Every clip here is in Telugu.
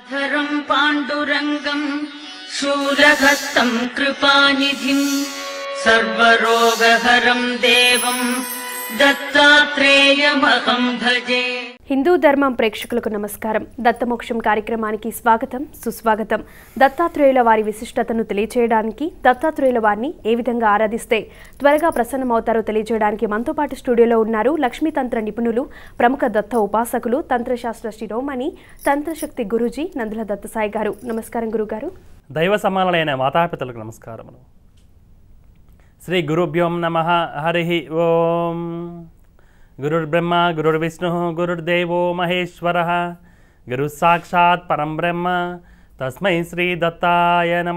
धरं पाण्डुरङ्गम् शूलहस्तं कृपानिधिम् सर्वरोगहरं देवम् दत्तात्रेयमहं भजे హిందూ ధర్మం ప్రేక్షకులకు నమస్కారం దత్తమోక్షం కార్యక్రమానికి స్వాగతం సుస్వాగతం దత్తాత్రేయుల వారి విశిష్టతను తెలియచేయడానికి దత్తాత్రేయుల వారిని ఏ విధంగా ఆరాధిస్తే త్వరగా ప్రసన్నమవుతారో తెలియజేయడానికి మనతో పాటు స్టూడియోలో ఉన్నారు లక్ష్మీతంత్ర నిపుణులు ప్రముఖ దత్త ఉపాసకులు తంత్రశాస్త్ర శిరోమణి తంత్రశక్తి గురూజీ నందుల దత్తసాయి గారు నమస్కారం గురుగారు దైవ సమానులైన మాతాపితలకు నమస్కారములు శ్రీ గురుభ్యోం నమ హరి ఓం గురుర్బ్రహ్మ గురుర్విష్ణు గురుర్దేవో మహేశ్వర గురు సాక్షాత్ పరం బ్రహ్మ తస్మై శ్రీ దత్తాయ నమ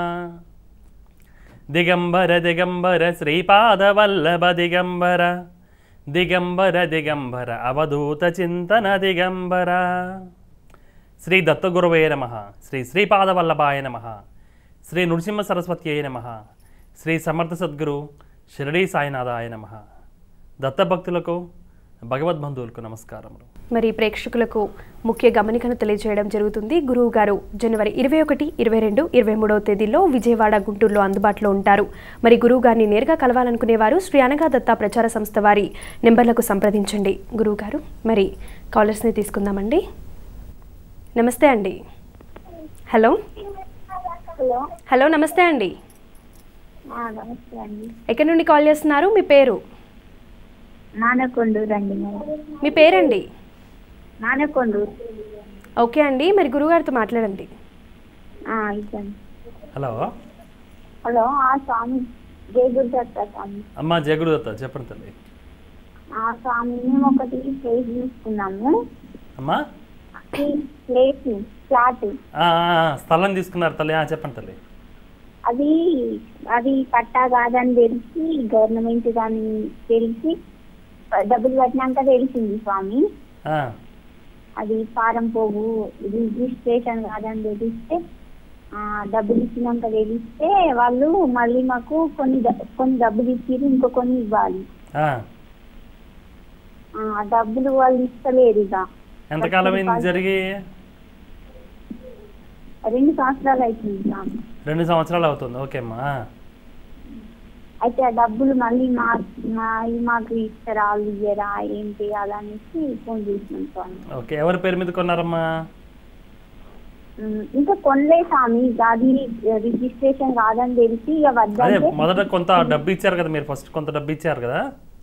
దిగంబర దిగంబర శ్రీపాదవల్లభ దిగంబర దిగంబర దిగంబర అవధూత చింతన దిగంబర శ్రీ దత్తగురవే నమ శ్రీ శ్రీపాదవల్లభాయ నమ శ్రీ నృసింహ సరస్వత్యై నమ శ్రీ సమర్థ సద్గురు షిరడీ సాయినాథాయ నమ దత్తభక్తులకు భగవద్బంధువులకు నమస్కారములు మరి ప్రేక్షకులకు ముఖ్య గమనికను తెలియజేయడం జరుగుతుంది గురువు గారు జనవరి ఇరవై ఒకటి ఇరవై రెండు ఇరవై మూడవ తేదీల్లో విజయవాడ గుంటూరులో అందుబాటులో ఉంటారు మరి గురువు గారిని నేరుగా కలవాలనుకునేవారు శ్రీ అనగా దత్త ప్రచార సంస్థ వారి నెంబర్లకు సంప్రదించండి గురువు గారు మరి కాలర్స్ని తీసుకుందామండి నమస్తే అండి హలో హలో హలో నమస్తే అండి ఆ, నమస్తే అండి ఎక్కడి నుండి కాల్ చేస్తున్నారు మీ పేరు నానకొండూరు అండి మరి మీ పేరండి నానకొండూరు ఓకే అండి మరి గురువుగారితో మాట్లాడండి ఆ, ఇదండి హలో హలో ఆ స్వామి జై గురుదత్త స్వామి అమ్మ జగుడుదత్త చెప్పండి తల్లి ఆ స్వామి మేము ఒకటి ప్లేస్ తీసుకున్నాము అమ్మా ఈ ప్లేస్ ఫ్లాట్ ఆ, ఆ, ఆ, స్థలం తీసుకున్నారు తల్లి ఆ, చెప్పండి తల్లి అది అది పట్టా కాదని తెలిసి గవర్నమెంట్ దాన్ని తెలిసి డబ్బులు కట్టినాక తెలిసింది స్వామి ఆ, అది ఫారం పోగు రిజిస్ట్రేషన్ కాదని తెలిస్తే ఆ, డబ్బులు ఇచ్చినాక తెలిస్తే వాళ్ళు మళ్ళీ మాకు కొన్ని డ- కొన్ని డబ్బులు ఇచ్చారు ఇంకో కొన్ని ఇవ్వాలి ఆ. ఆ డబ్బులు వాళ్ళు ఇస్తలేరు ఇక ఎంతకాలం అయింది జరిగి రెండు సంవత్సరాలు అవుతుంది స్వామి రెండు సంవత్సరాలు అవుతుంది ఓకే అమ్మా ఆ. అయితే ఆ డబ్బులు మళ్ళీ మా మా మాకు ఇస్తారా వాళ్ళు ఇయ్యరా ఏం చేయాలనేసి ఫోన్ చేసినాం స్వామి ఓకే ఎవరి పేరు మీద కొన్నారమ్మా ఉమ్, ఇంకా కొనలే స్వామి అది రిజిస్ట్రేషన్ కాదని తెలిసి ఇక అదే వద్దంటే మొదట కొంత డబ్బు ఇచ్చారు కదా మీరు ఫస్ట్ కొంత డబ్బు ఇచ్చారు కదా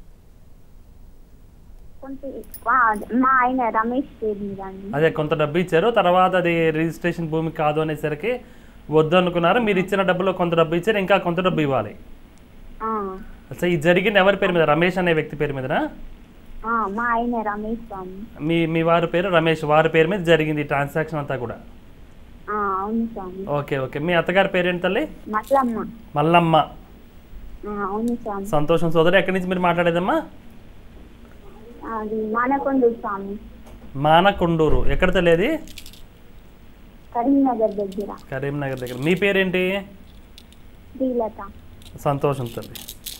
కొంత ఆ, మా ఆయన రమేష్ పేరు మీద అండి అదే కొంత డబ్బు ఇచ్చారు తర్వాత అది రిజిస్ట్రేషన్ భూమి కాదు అనేసరికి వద్దు అనుకున్నారు మీరు ఇచ్చిన డబ్బులో కొంత డబ్బు ఇచ్చారు ఇంకా కొంత డబ్బు ఇవ్వాలి ఆ, అసలు ఇది జరిగింది ఎవరి పేరు మీద రమేష్ అనే వ్యక్తి పేరు మీదనా ఆ, మా ఆయన రమేష్ స్వామి మీ మీ వారి పేరు రమేష్ వారి పేరు మీద జరిగింది ఈ ట్రాన్సాక్షన్ అంతా కూడా ఆ, అవును స్వామి ఓకే ఓకే మీ అత్తగారి పేరేంటి తల్లి మట్లమ్మ మల్లమ్మ ఆ, అవును స్వామి సంతోషం సోదరి ఎక్కడి నుంచి మీరు మాట్లాడేదమ్మా అది మానకొండ స్వామి మానకొండూరు ఎక్కడ తెలియదు కరీంనగర్ దగ్గర కరీంనగర్ దగ్గర మీ పేరేంటి శ్రీలత సంతోషం తల్లి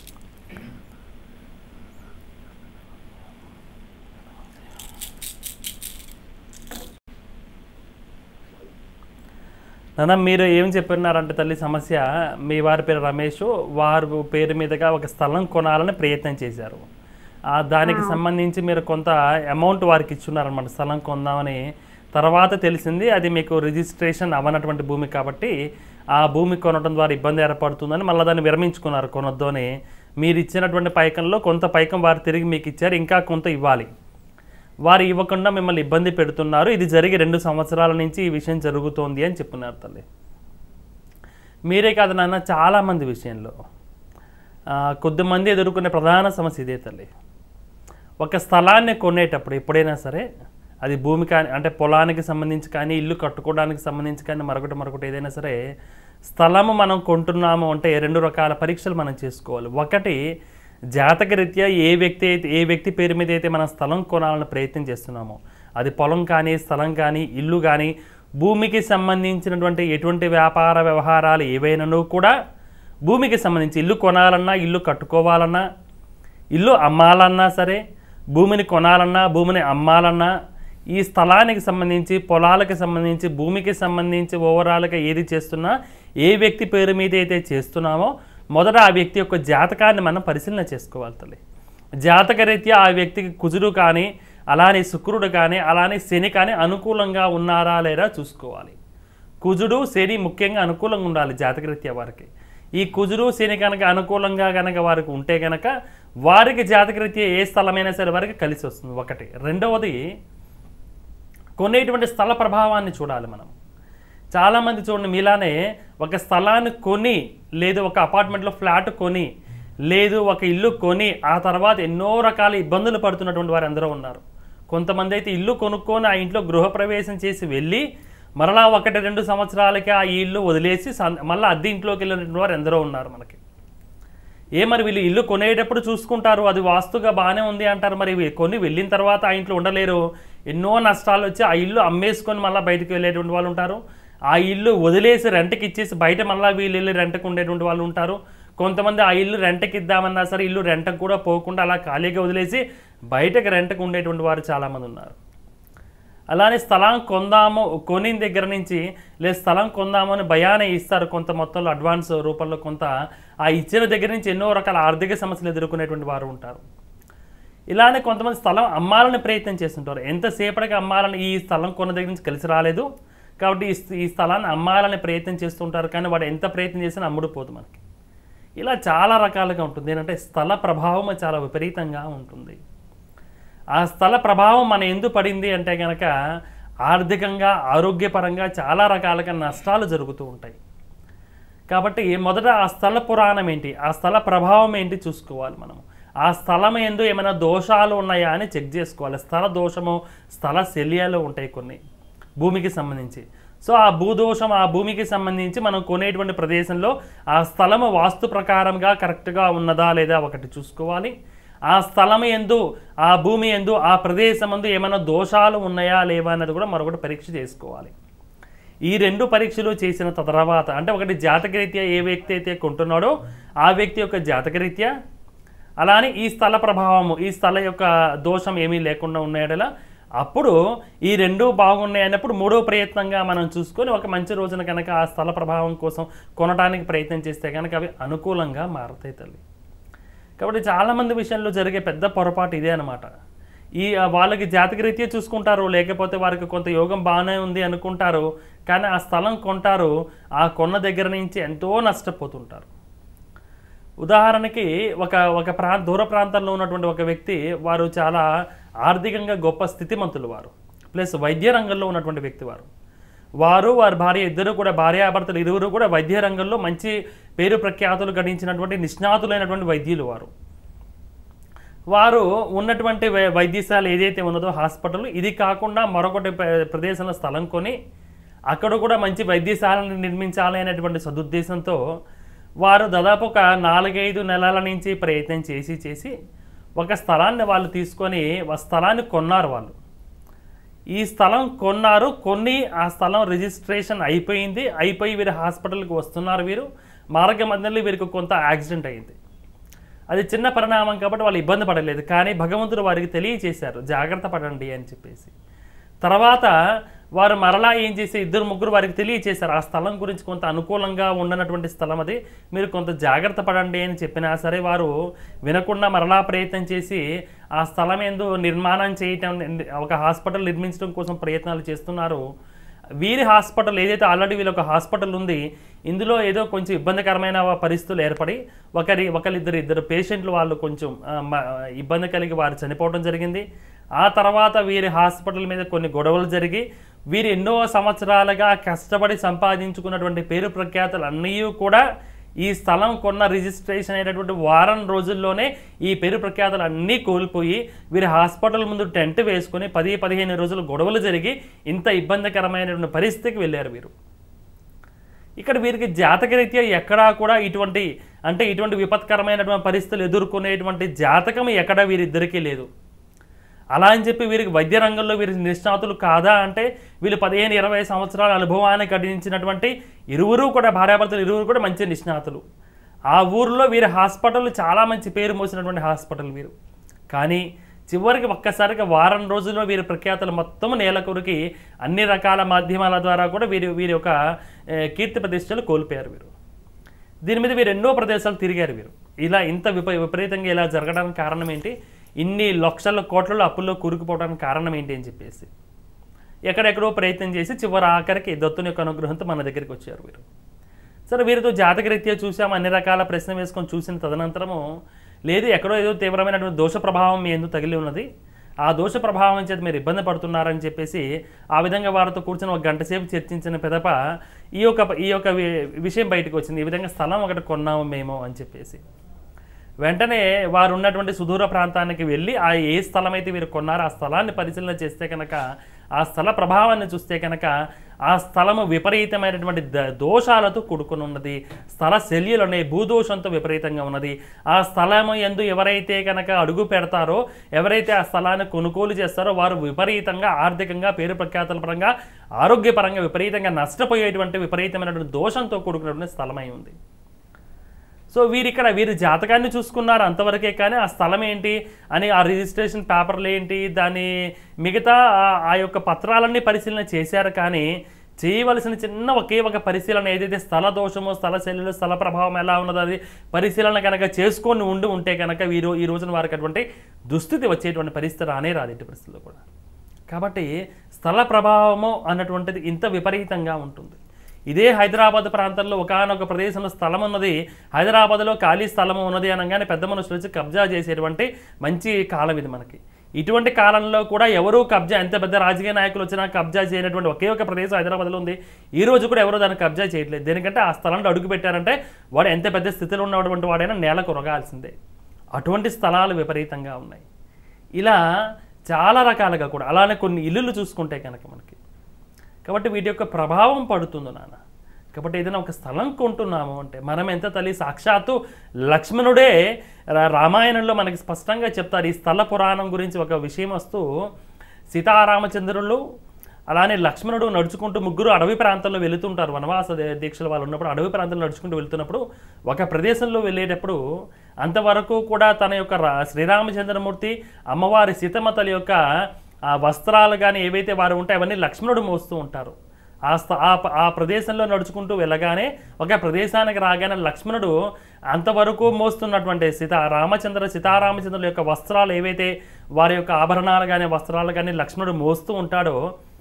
నాన్న మీరు ఏం చెప్పినారంటే తల్లి సమస్య మీ వారి పేరు రమేష్ వారు పేరు మీదుగా ఒక స్థలం కొనాలని ప్రయత్నం చేశారు ఆ దానికి సంబంధించి మీరు కొంత అమౌంట్ వారికి ఇచ్చున్నారనమాట స్థలం కొందామని తర్వాత తెలిసింది అది మీకు రిజిస్ట్రేషన్ అవ్వనటువంటి భూమి కాబట్టి ఆ భూమి కొనడం ద్వారా ఇబ్బంది ఏర్పడుతుందని మళ్ళీ దాన్ని విరమించుకున్నారు కొనొద్దు అని మీరు ఇచ్చినటువంటి పైకంలో కొంత పైకం వారు తిరిగి మీకు ఇచ్చారు ఇంకా కొంత ఇవ్వాలి వారు ఇవ్వకుండా మిమ్మల్ని ఇబ్బంది పెడుతున్నారు ఇది జరిగి రెండు సంవత్సరాల నుంచి ఈ విషయం జరుగుతోంది అని చెప్పున్నారు తల్లి మీరే కాదు నాన్న చాలామంది విషయంలో ఆ, కొద్దిమంది ఎదుర్కొనే ప్రధాన సమస్య ఇదే తల్లి ఒక స్థలాన్ని కొనేటప్పుడు ఎప్పుడైనా సరే అది భూమి కానీ అంటే పొలానికి సంబంధించి కానీ ఇల్లు కట్టుకోవడానికి సంబంధించి కానీ మరొకటి మరొకటి ఏదైనా సరే స్థలము మనం కొంటున్నాము అంటే రెండు రకాల పరీక్షలు మనం చేసుకోవాలి ఒకటి జాతక రీత్యా ఏ వ్యక్తి అయితే ఏ వ్యక్తి పేరు మీద అయితే మనం స్థలం కొనాలని ప్రయత్నం చేస్తున్నామో అది పొలం కానీ స్థలం కానీ ఇల్లు కానీ భూమికి సంబంధించినటువంటి ఎటువంటి వ్యాపార వ్యవహారాలు ఏవైనాను కూడా భూమికి సంబంధించి ఇల్లు కొనాలన్నా ఇల్లు కట్టుకోవాలన్నా ఇల్లు అమ్మాలన్నా సరే భూమిని కొనాలన్నా భూమిని అమ్మాలన్నా ఈ స్థలానికి సంబంధించి పొలాలకు సంబంధించి భూమికి సంబంధించి ఓవరాల్గా ఏది చేస్తున్నా ఏ వ్యక్తి పేరు మీద అయితే చేస్తున్నామో మొదట ఆ వ్యక్తి యొక్క జాతకాన్ని మనం పరిశీలన చేసుకోవాలి తల్లి జాతకరీత్యా ఆ వ్యక్తికి కుజుడు కానీ అలానే శుక్రుడు కానీ అలానే శని కానీ అనుకూలంగా ఉన్నారా లేదా చూసుకోవాలి కుజుడు శని ముఖ్యంగా అనుకూలంగా ఉండాలి జాతకరీత్యా వారికి ఈ కుజుడు శని కనుక అనుకూలంగా కనుక వారికి ఉంటే కనుక వారికి జాతకరీత్యా ఏ స్థలమైనా సరే వారికి కలిసి వస్తుంది ఒకటి రెండవది కొనేటువంటి స్థల ప్రభావాన్ని చూడాలి మనం చాలామంది చూడండి మీలానే ఒక స్థలాన్ని కొని లేదు ఒక అపార్ట్మెంట్లో ఫ్లాట్ కొని లేదు ఒక ఇల్లు కొని ఆ తర్వాత ఎన్నో రకాల ఇబ్బందులు పడుతున్నటువంటి వారు అందరూ ఉన్నారు కొంతమంది అయితే ఇల్లు కొనుక్కొని ఆ ఇంట్లో గృహప్రవేశం చేసి వెళ్ళి మరలా ఒకటి రెండు సంవత్సరాలకి ఆ ఇల్లు వదిలేసి సం- మళ్ళీ అద్దె ఇంట్లోకి వెళ్ళినటువంటి వారు ఎందరో ఉన్నారు మనకి ఏ మరి వీళ్ళు ఇల్లు కొనేటప్పుడు చూసుకుంటారు అది వాస్తుగా బాగానే ఉంది అంటారు మరి వీ- కొని వెళ్ళిన తర్వాత ఆ ఇంట్లో ఉండలేరు ఎన్నో నష్టాలు వచ్చి ఆ ఇల్లు అమ్మేసుకొని మళ్ళీ బయటకు వెళ్ళేటువంటి వాళ్ళు ఉంటారు ఆ ఇల్లు వదిలేసి రెంట్కి ఇచ్చేసి బయట మళ్ళీ వీళ్ళు వెళ్ళి రెంట్కి ఉండేటువంటి వాళ్ళు ఉంటారు కొంతమంది ఆ ఇల్లు రెంట్కి ఇద్దామన్నా సరే ఇల్లు రెంట్కి కూడా పోకుండా అలా ఖాళీగా వదిలేసి బయటకు రెంట్కి ఉండేటువంటి వారు చాలామంది ఉన్నారు అలానే స్థలం కొందాము కొనిన దగ్గర నుంచి లేదు స్థలం కొందాము అని భయానే ఇస్తారు కొంత మొత్తంలో అడ్వాన్స్ రూపంలో కొంత ఆ ఇచ్చిన దగ్గర నుంచి ఎన్నో రకాల ఆర్థిక సమస్యలు ఎదుర్కొనేటువంటి వారు ఉంటారు ఇలానే కొంతమంది స్థలం అమ్మాలని ప్రయత్నం చేస్తుంటారు ఎంతసేపటికి అమ్మాలని ఈ స్థలం కొన్న దగ్గర నుంచి కలిసి రాలేదు కాబట్టి ఈ స్థ- ఈ స్థలాన్ని అమ్మాలని ప్రయత్నం చేస్తుంటారు కానీ వాడు ఎంత ప్రయత్నం చేసినా అమ్ముడుపోదు మనకి ఇలా చాలా రకాలుగా ఉంటుంది ఏంటంటే స్థల ప్రభావం చాలా విపరీతంగా ఉంటుంది ఆ స్థల ప్రభావం మన ఎందు పడింది అంటే కనుక ఆర్థికంగా ఆరోగ్యపరంగా చాలా రకాలుగా నష్టాలు జరుగుతూ ఉంటాయి కాబట్టి మొదట ఆ స్థల పురాణం ఏంటి ఆ స్థల ప్రభావం ఏంటి చూసుకోవాలి మనం ఆ స్థలం ఎందు ఏమైనా దోషాలు ఉన్నాయా అని చెక్ చేసుకోవాలి స్థల దోషము స్థల శల్యాలు ఉంటాయి కొన్ని భూమికి సంబంధించి సో ఆ భూదోషం ఆ భూమికి సంబంధించి మనం కొనేటువంటి ప్రదేశంలో ఆ స్థలము వాస్తు ప్రకారంగా కరెక్ట్గా ఉన్నదా లేదా ఒకటి చూసుకోవాలి ఆ స్థలం ఎందు ఆ భూమి ఎందు ఆ ప్రదేశం ఎందు ఏమైనా దోషాలు ఉన్నాయా లేవా అన్నది కూడా మరొకటి పరీక్ష చేసుకోవాలి ఈ రెండు పరీక్షలు చేసిన తర్వాత అంటే ఒకటి జాతకరీత్యా ఏ వ్యక్తి అయితే కొంటున్నాడో ఆ వ్యక్తి యొక్క జాతకరీత్యా అలానే ఈ స్థల ప్రభావము ఈ స్థల యొక్క దోషం ఏమీ లేకుండా ఉన్నాయడలా అప్పుడు ఈ రెండు బాగున్నాయి అన్నప్పుడు మూడో ప్రయత్నంగా మనం చూసుకొని ఒక మంచి రోజున కనుక ఆ స్థల ప్రభావం కోసం కొనడానికి ప్రయత్నం చేస్తే కనుక అవి అనుకూలంగా మారుతాయి తల్లి కాబట్టి చాలామంది విషయంలో జరిగే పెద్ద పొరపాటు ఇదే అనమాట ఈ ఆ, వాళ్ళకి జాతకరీత్యా చూసుకుంటారు లేకపోతే వారికి కొంత యోగం బాగానే ఉంది అనుకుంటారు కానీ ఆ స్థలం కొంటారు ఆ కొన్న దగ్గర నుంచి ఎంతో నష్టపోతుంటారు ఉదాహరణకి ఒక ఒక ప్రా దూర ప్రాంతంలో ఉన్నటువంటి ఒక వ్యక్తి వారు చాలా ఆర్థికంగా గొప్ప స్థితిమంతులు వారు ప్లస్ వైద్య రంగంలో ఉన్నటువంటి వ్యక్తి వారు వారు వారి భార్య ఇద్దరు కూడా భార్యాభర్తలు ఇరువురు కూడా వైద్య రంగంలో మంచి పేరు ప్రఖ్యాతులు గడించినటువంటి నిష్ణాతులైనటువంటి వైద్యులు వారు వారు ఉన్నటువంటి వై- వైద్యశాల ఏదైతే ఉన్నదో హాస్పిటల్ ఇది కాకుండా మరొకటి ప్ర- ప్రదేశంలో స్థలం కొని అక్కడ కూడా మంచి వైద్యశాలను నిర్మించాలి అనేటువంటి సదుద్దేశంతో వారు దాదాపు ఒక నాలుగైదు నెలల నుంచి ప్రయత్నం చేసి చేసి ఒక స్థలాన్ని వాళ్ళు తీసుకొని ఆ స్థలాన్ని కొన్నారు వాళ్ళు ఈ స్థలం కొన్నారు కొన్ని ఆ స్థలం రిజిస్ట్రేషన్ అయిపోయింది అయిపోయి వీరు హాస్పిటల్కి వస్తున్నారు వీరు మార్గ మధ్యలో వీరికి కొంత యాక్సిడెంట్ అయింది అది చిన్న పరిణామం కాబట్టి వాళ్ళు ఇబ్బంది పడలేదు కానీ భగవంతుడు వారికి తెలియచేశారు జాగ్రత్త పడండి అని చెప్పేసి తర్వాత వారు మరలా ఏం చేసి ఇద్దరు ముగ్గురు వారికి తెలియచేశారు ఆ స్థలం గురించి కొంత అనుకూలంగా ఉండనటువంటి స్థలం అది మీరు కొంత జాగ్రత్త పడండి అని చెప్పినా సరే వారు వినకుండా మరలా ప్రయత్నం చేసి ఆ స్థలం ఎందు నిర్మాణం చేయటం ఒక హాస్పిటల్ నిర్మించడం కోసం ప్రయత్నాలు చేస్తున్నారు వీరి హాస్పిటల్ ఏదైతే ఆల్రెడీ వీళ్ళ ఒక హాస్పిటల్ ఉంది ఇందులో ఏదో కొంచెం ఇబ్బందికరమైన పరిస్థితులు ఏర్పడి ఒకరి ఒకరిద్దరు ఇద్దరు పేషెంట్లు వాళ్ళు కొంచెం ఆ, మ- ఇబ్బంది కలిగి వారు చనిపోవడం జరిగింది ఆ తర్వాత వీరి హాస్పిటల్ మీద కొన్ని గొడవలు జరిగి వీరు ఎన్నో సంవత్సరాలుగా కష్టపడి సంపాదించుకున్నటువంటి పేరు ప్రఖ్యాతులు అన్నీ కూడా ఈ స్థలం కొన్న రిజిస్ట్రేషన్ అయినటువంటి వారం రోజుల్లోనే ఈ పేరు ప్రఖ్యాతులు అన్నీ కోల్పోయి వీరి హాస్పిటల్ ముందు టెంట్ వేసుకొని పది పదిహేను రోజులు గొడవలు జరిగి ఇంత ఇబ్బందికరమైనటువంటి పరిస్థితికి వెళ్ళారు వీరు ఇక్కడ వీరికి జాతకరీత్యా ఎక్కడా కూడా ఇటువంటి అంటే ఇటువంటి విపత్కరమైనటువంటి పరిస్థితులు ఎదుర్కొనేటువంటి జాతకం ఎక్కడ వీరిద్దరికీ లేదు అలా అని చెప్పి వీరికి వైద్య రంగంలో వీరి నిష్ణాతులు కాదా అంటే వీళ్ళు పదిహేను ఇరవై సంవత్సరాల అనుభవాన్ని గడించినటువంటి ఇరువురు కూడా భార్యాభర్తలు ఇరువురు కూడా మంచి నిష్ణాతులు ఆ ఊరిలో వీరి హాస్పిటల్ చాలా మంచి పేరు మోసినటువంటి హాస్పిటల్ వీరు కానీ చివరికి ఒక్కసారిగా వారం రోజుల్లో వీరి ప్రఖ్యాతలు మొత్తం నేల కొరికి అన్ని రకాల మాధ్యమాల ద్వారా కూడా వీరి వీరి యొక్క ఏ, కీర్తి ప్రతిష్టలు కోల్పోయారు వీరు దీని మీద వీరు ఎన్నో ప్రదేశాలు తిరిగారు వీరు ఇలా ఇంత విప విపరీతంగా ఇలా జరగడానికి కారణం ఏంటి ఇన్ని లక్షల కోట్లలో అప్పుల్లో కూరుకుపోవడానికి కారణం ఏంటి అని చెప్పేసి ఎక్కడెక్కడో ప్రయత్నం చేసి చివరి ఆఖరికి దత్తుని యొక్క అనుగ్రహంతో మన దగ్గరికి వచ్చారు వీరు సరే వీరితో జాతకరీత్యా చూసాం అన్ని రకాల ప్రశ్న వేసుకొని చూసిన తదనంతరము లేదు ఎక్కడో ఏదో తీవ్రమైనటువంటి దోష ప్రభావం మీ ఎందుకు తగిలి ఉన్నది ఆ దోష ప్రభావం చేత మీరు ఇబ్బంది పడుతున్నారని చెప్పేసి ఆ విధంగా వారితో కూర్చొని ఒక గంట సేపు చర్చించిన పెదప ఈ యొక్క ఈ యొక్క వి- విషయం బయటకు వచ్చింది ఈ విధంగా స్థలం ఒకటి కొన్నాము మేము అని చెప్పేసి వెంటనే వారు ఉన్నటువంటి సుదూర ప్రాంతానికి వెళ్ళి ఆ ఏ స్థలం అయితే వీరు కొన్నారో ఆ స్థలాన్ని పరిశీలన చేస్తే కనుక ఆ స్థల ప్రభావాన్ని చూస్తే కనుక ఆ స్థలము విపరీతమైనటువంటి ద- దోషాలతో కూడుకుని ఉన్నది స్థల శల్యులు అనే భూదోషంతో విపరీతంగా ఉన్నది ఆ స్థలము ఎందు ఎవరైతే కనుక అడుగు పెడతారో ఎవరైతే ఆ స్థలాన్ని కొనుగోలు చేస్తారో వారు విపరీతంగా ఆర్థికంగా పేరు ప్రఖ్యాతల పరంగా ఆరోగ్యపరంగా విపరీతంగా నష్టపోయేటువంటి విపరీతమైనటువంటి దోషంతో కూడుకున్నటువంటి స్థలమై ఉంది సో వీరు ఇక్కడ వీరి జాతకాన్ని చూసుకున్నారు అంతవరకే కానీ ఆ స్థలం ఏంటి అని ఆ రిజిస్ట్రేషన్ పేపర్లు ఏంటి దాని మిగతా ఆ- ఆ యొక్క పత్రాలన్నీ పరిశీలన చేశారు కానీ చేయవలసిన చిన్న ఒకే ఒక పరిశీలన ఏదైతే స్థల దోషమో స్థల శైలిలో స్థల ప్రభావం ఎలా ఉన్నదో అది పరిశీలన కనుక చేసుకొని ఉండి ఉంటే కనుక వీరు ఈ రోజున వారికి అటువంటి దుస్థితి వచ్చేటువంటి పరిస్థితి రానే రాదు ఎట్టి పరిస్థితుల్లో కూడా కాబట్టి స్థల ప్రభావము అన్నటువంటిది ఇంత విపరీతంగా ఉంటుంది ఇదే హైదరాబాద్ ప్రాంతంలో ఒకనొక ప్రదేశంలో స్థలం ఉన్నది హైదరాబాద్లో ఖాళీ స్థలం ఉన్నది అనగానే పెద్ద మనుషులు వచ్చి కబ్జా చేసేటువంటి మంచి కాలం ఇది మనకి ఇటువంటి కాలంలో కూడా ఎవరూ కబ్జా ఎంత పెద్ద రాజకీయ నాయకులు వచ్చినా కబ్జా చేయనటువంటి ఒకే ఒక ప్రదేశం హైదరాబాద్లో ఉంది ఈ రోజు కూడా ఎవరు దాన్ని కబ్జా చేయట్లేదు దేనికంటే ఆ స్థలంలో అడుగు పెట్టారంటే వాడు ఎంత పెద్ద స్థితిలో ఉన్నటువంటి వాడైనా నేల కొరగాల్సిందే అటువంటి స్థలాలు విపరీతంగా ఉన్నాయి ఇలా చాలా రకాలుగా కూడా అలానే కొన్ని ఇల్లులు చూసుకుంటే కనుక మనకి కాబట్టి వీటి యొక్క ప్రభావం పడుతుంది నాన్న కాబట్టి ఏదైనా ఒక స్థలం కొంటున్నాము అంటే మనం ఎంత తల్లి సాక్షాత్తు లక్ష్మణుడే రా- రామాయణంలో మనకి స్పష్టంగా చెప్తారు ఈ స్థల పురాణం గురించి ఒక విషయం వస్తూ సీతారామచంద్రులు అలానే లక్ష్మణుడు నడుచుకుంటూ ముగ్గురు అడవి ప్రాంతంలో వెళుతుంటారు వనవాస దే- దీక్షల వాళ్ళు ఉన్నప్పుడు అడవి ప్రాంతంలో నడుచుకుంటూ వెళ్తున్నప్పుడు ఒక ప్రదేశంలో వెళ్ళేటప్పుడు అంతవరకు కూడా తన యొక్క రా- శ్రీరామచంద్రమూర్తి అమ్మవారి సీతమ్మ తల్లి యొక్క ఆ వస్త్రాలు కానీ ఏవైతే వారు ఉంటాయో అవన్నీ లక్ష్మణుడు మోస్తూ ఉంటారు ఆ స్థ ఆ ప- ఆ ప్రదేశంలో నడుచుకుంటూ వెళ్ళగానే ఒక ప్రదేశానికి రాగానే లక్ష్మణుడు అంతవరకు మోస్తున్నటువంటి సీత రామచంద్ర సీతారామచంద్రుల యొక్క వస్త్రాలు ఏవైతే వారి యొక్క ఆభరణాలు కానీ వస్త్రాలు కానీ లక్ష్మణుడు మోస్తూ ఉంటాడో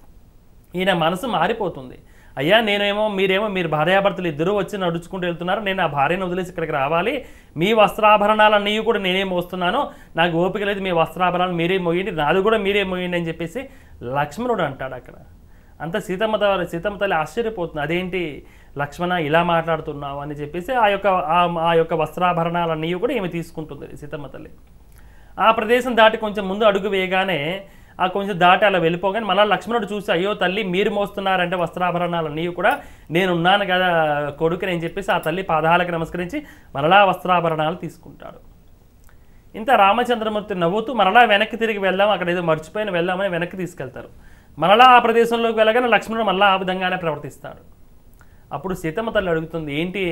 ఈయన మనసు మారిపోతుంది అయ్యా నేనేమో మీరేమో మీరు భార్యాభర్తలు ఇద్దరూ వచ్చి నడుచుకుంటూ వెళ్తున్నారు నేను ఆ భార్యను వదిలేసి ఇక్కడికి రావాలి మీ వస్త్రాభరణాలన్నీ కూడా నేనే మోస్తున్నాను నాకు ఓపిక లేదు మీ వస్త్రాభరణాలు మీరే మోయండి నాది కూడా మీరే మోయండి అని చెప్పేసి లక్ష్మణుడు అంటాడు అక్కడ అంత సీతమ్మ తల్లి సీతమ్మ తల్లి ఆశ్చర్యపోతుంది అదేంటి లక్ష్మణ ఇలా మాట్లాడుతున్నావు అని చెప్పేసి ఆ యొక్క ఆ- ఆ యొక్క వస్త్రాభరణాలన్నీ కూడా ఈమె తీసుకుంటుంది సీతమ్మ తల్లి ఆ ప్రదేశం దాటి కొంచెం ముందు అడుగు వేయగానే ఆ కొంచెం దాటి అలా వెళ్ళిపోగానే మళ్ళీ లక్ష్మణుడు చూసి అయ్యో తల్లి మీరు మోస్తున్నారంటే వస్త్రాభరణాలు నీవు కూడా నేనున్నాను కదా కొడుకుని అని చెప్పేసి ఆ తల్లి పాదాలకు నమస్కరించి మరలా వస్త్రాభరణాలు తీసుకుంటాడు ఇంత రామచంద్రమూర్తి నవ్వుతూ మరలా వెనక్కి తిరిగి వెళ్దాం అక్కడ ఏదో మర్చిపోయిన వెళ్దామని వెనక్కి తీసుకెళ్తారు మరలా ఆ ప్రదేశంలోకి వెళ్ళగానే లక్ష్మణుడు మళ్ళీ ఆ విధంగానే ప్రవర్తిస్తాడు అప్పుడు సీతమ్మ తల్లి అడుగుతుంది ఏంటి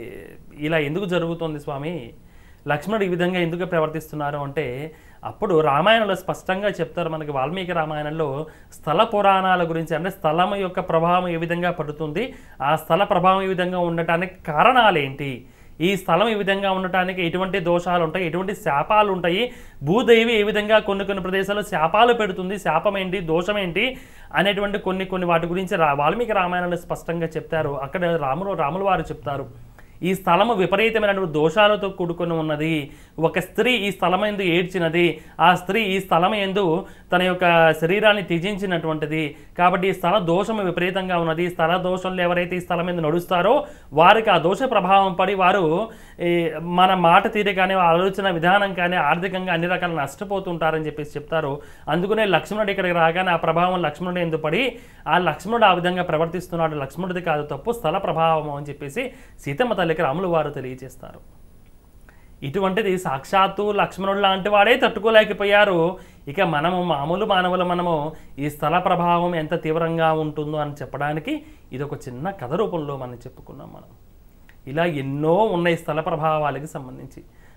ఇలా ఎందుకు జరుగుతుంది స్వామి లక్ష్మణుడు ఈ విధంగా ఎందుకు ప్రవర్తిస్తున్నారు అంటే అప్పుడు రామాయణంలో స్పష్టంగా చెప్తారు మనకి వాల్మీకి రామాయణంలో స్థల పురాణాల గురించి అంటే స్థలం యొక్క ప్రభావం ఏ విధంగా పడుతుంది ఆ స్థల ప్రభావం ఈ విధంగా ఉండటానికి కారణాలు ఏంటి ఈ స్థలం ఈ విధంగా ఉండటానికి ఎటువంటి దోషాలు ఉంటాయి ఎటువంటి శాపాలు ఉంటాయి భూదేవి ఏ విధంగా కొన్ని కొన్ని ప్రదేశాల్లో శాపాలు పెడుతుంది శాపం ఏంటి దోషం ఏంటి అనేటువంటి కొన్ని కొన్ని వాటి గురించి రా వాల్మీకి రామాయణంలో స్పష్టంగా చెప్తారు అక్కడ రాములు రాముల వారు చెప్తారు ఈ స్థలము విపరీతమైనటువంటి దోషాలతో కూడుకొని ఉన్నది ఒక స్త్రీ ఈ స్థలం ఎందు ఏడ్చినది ఆ స్త్రీ ఈ స్థలం ఎందు తన యొక్క శరీరాన్ని త్యజించినటువంటిది కాబట్టి ఈ స్థల దోషము విపరీతంగా ఉన్నది ఈ స్థల దోషంలో ఎవరైతే ఈ స్థలం మీద నడుస్తారో వారికి ఆ దోష ప్రభావం పడి వారు ఈ మన మాట తీరు కానీ ఆలోచన విధానం కానీ ఆర్థికంగా అన్ని రకాల నష్టపోతుంటారని చెప్పేసి చెప్తారు అందుకనే లక్ష్మణుడు ఇక్కడికి రాగానే ఆ ప్రభావం లక్ష్మణుడు ఎందు పడి ఆ లక్ష్మణుడు ఆ విధంగా ప్రవర్తిస్తున్నాడు లక్ష్మణుడిది కాదు తప్పు స్థల ప్రభావం అని చెప్పేసి సీతమ్మ తల్లికి రాములు వారు తెలియజేస్తారు ఇటువంటిది సాక్షాత్తు లక్ష్మణుడు లాంటి వాడే తట్టుకోలేకపోయారు ఇక మనము మామూలు మానవులు మనము ఈ స్థల ప్రభావం ఎంత తీవ్రంగా ఉంటుందో అని చెప్పడానికి ఇది ఒక చిన్న కథ రూపంలో మనం చెప్పుకున్నాం మనం ఇలా ఎన్నో ఉన్నాయి స్థల ప్రభావాలకి సంబంధించి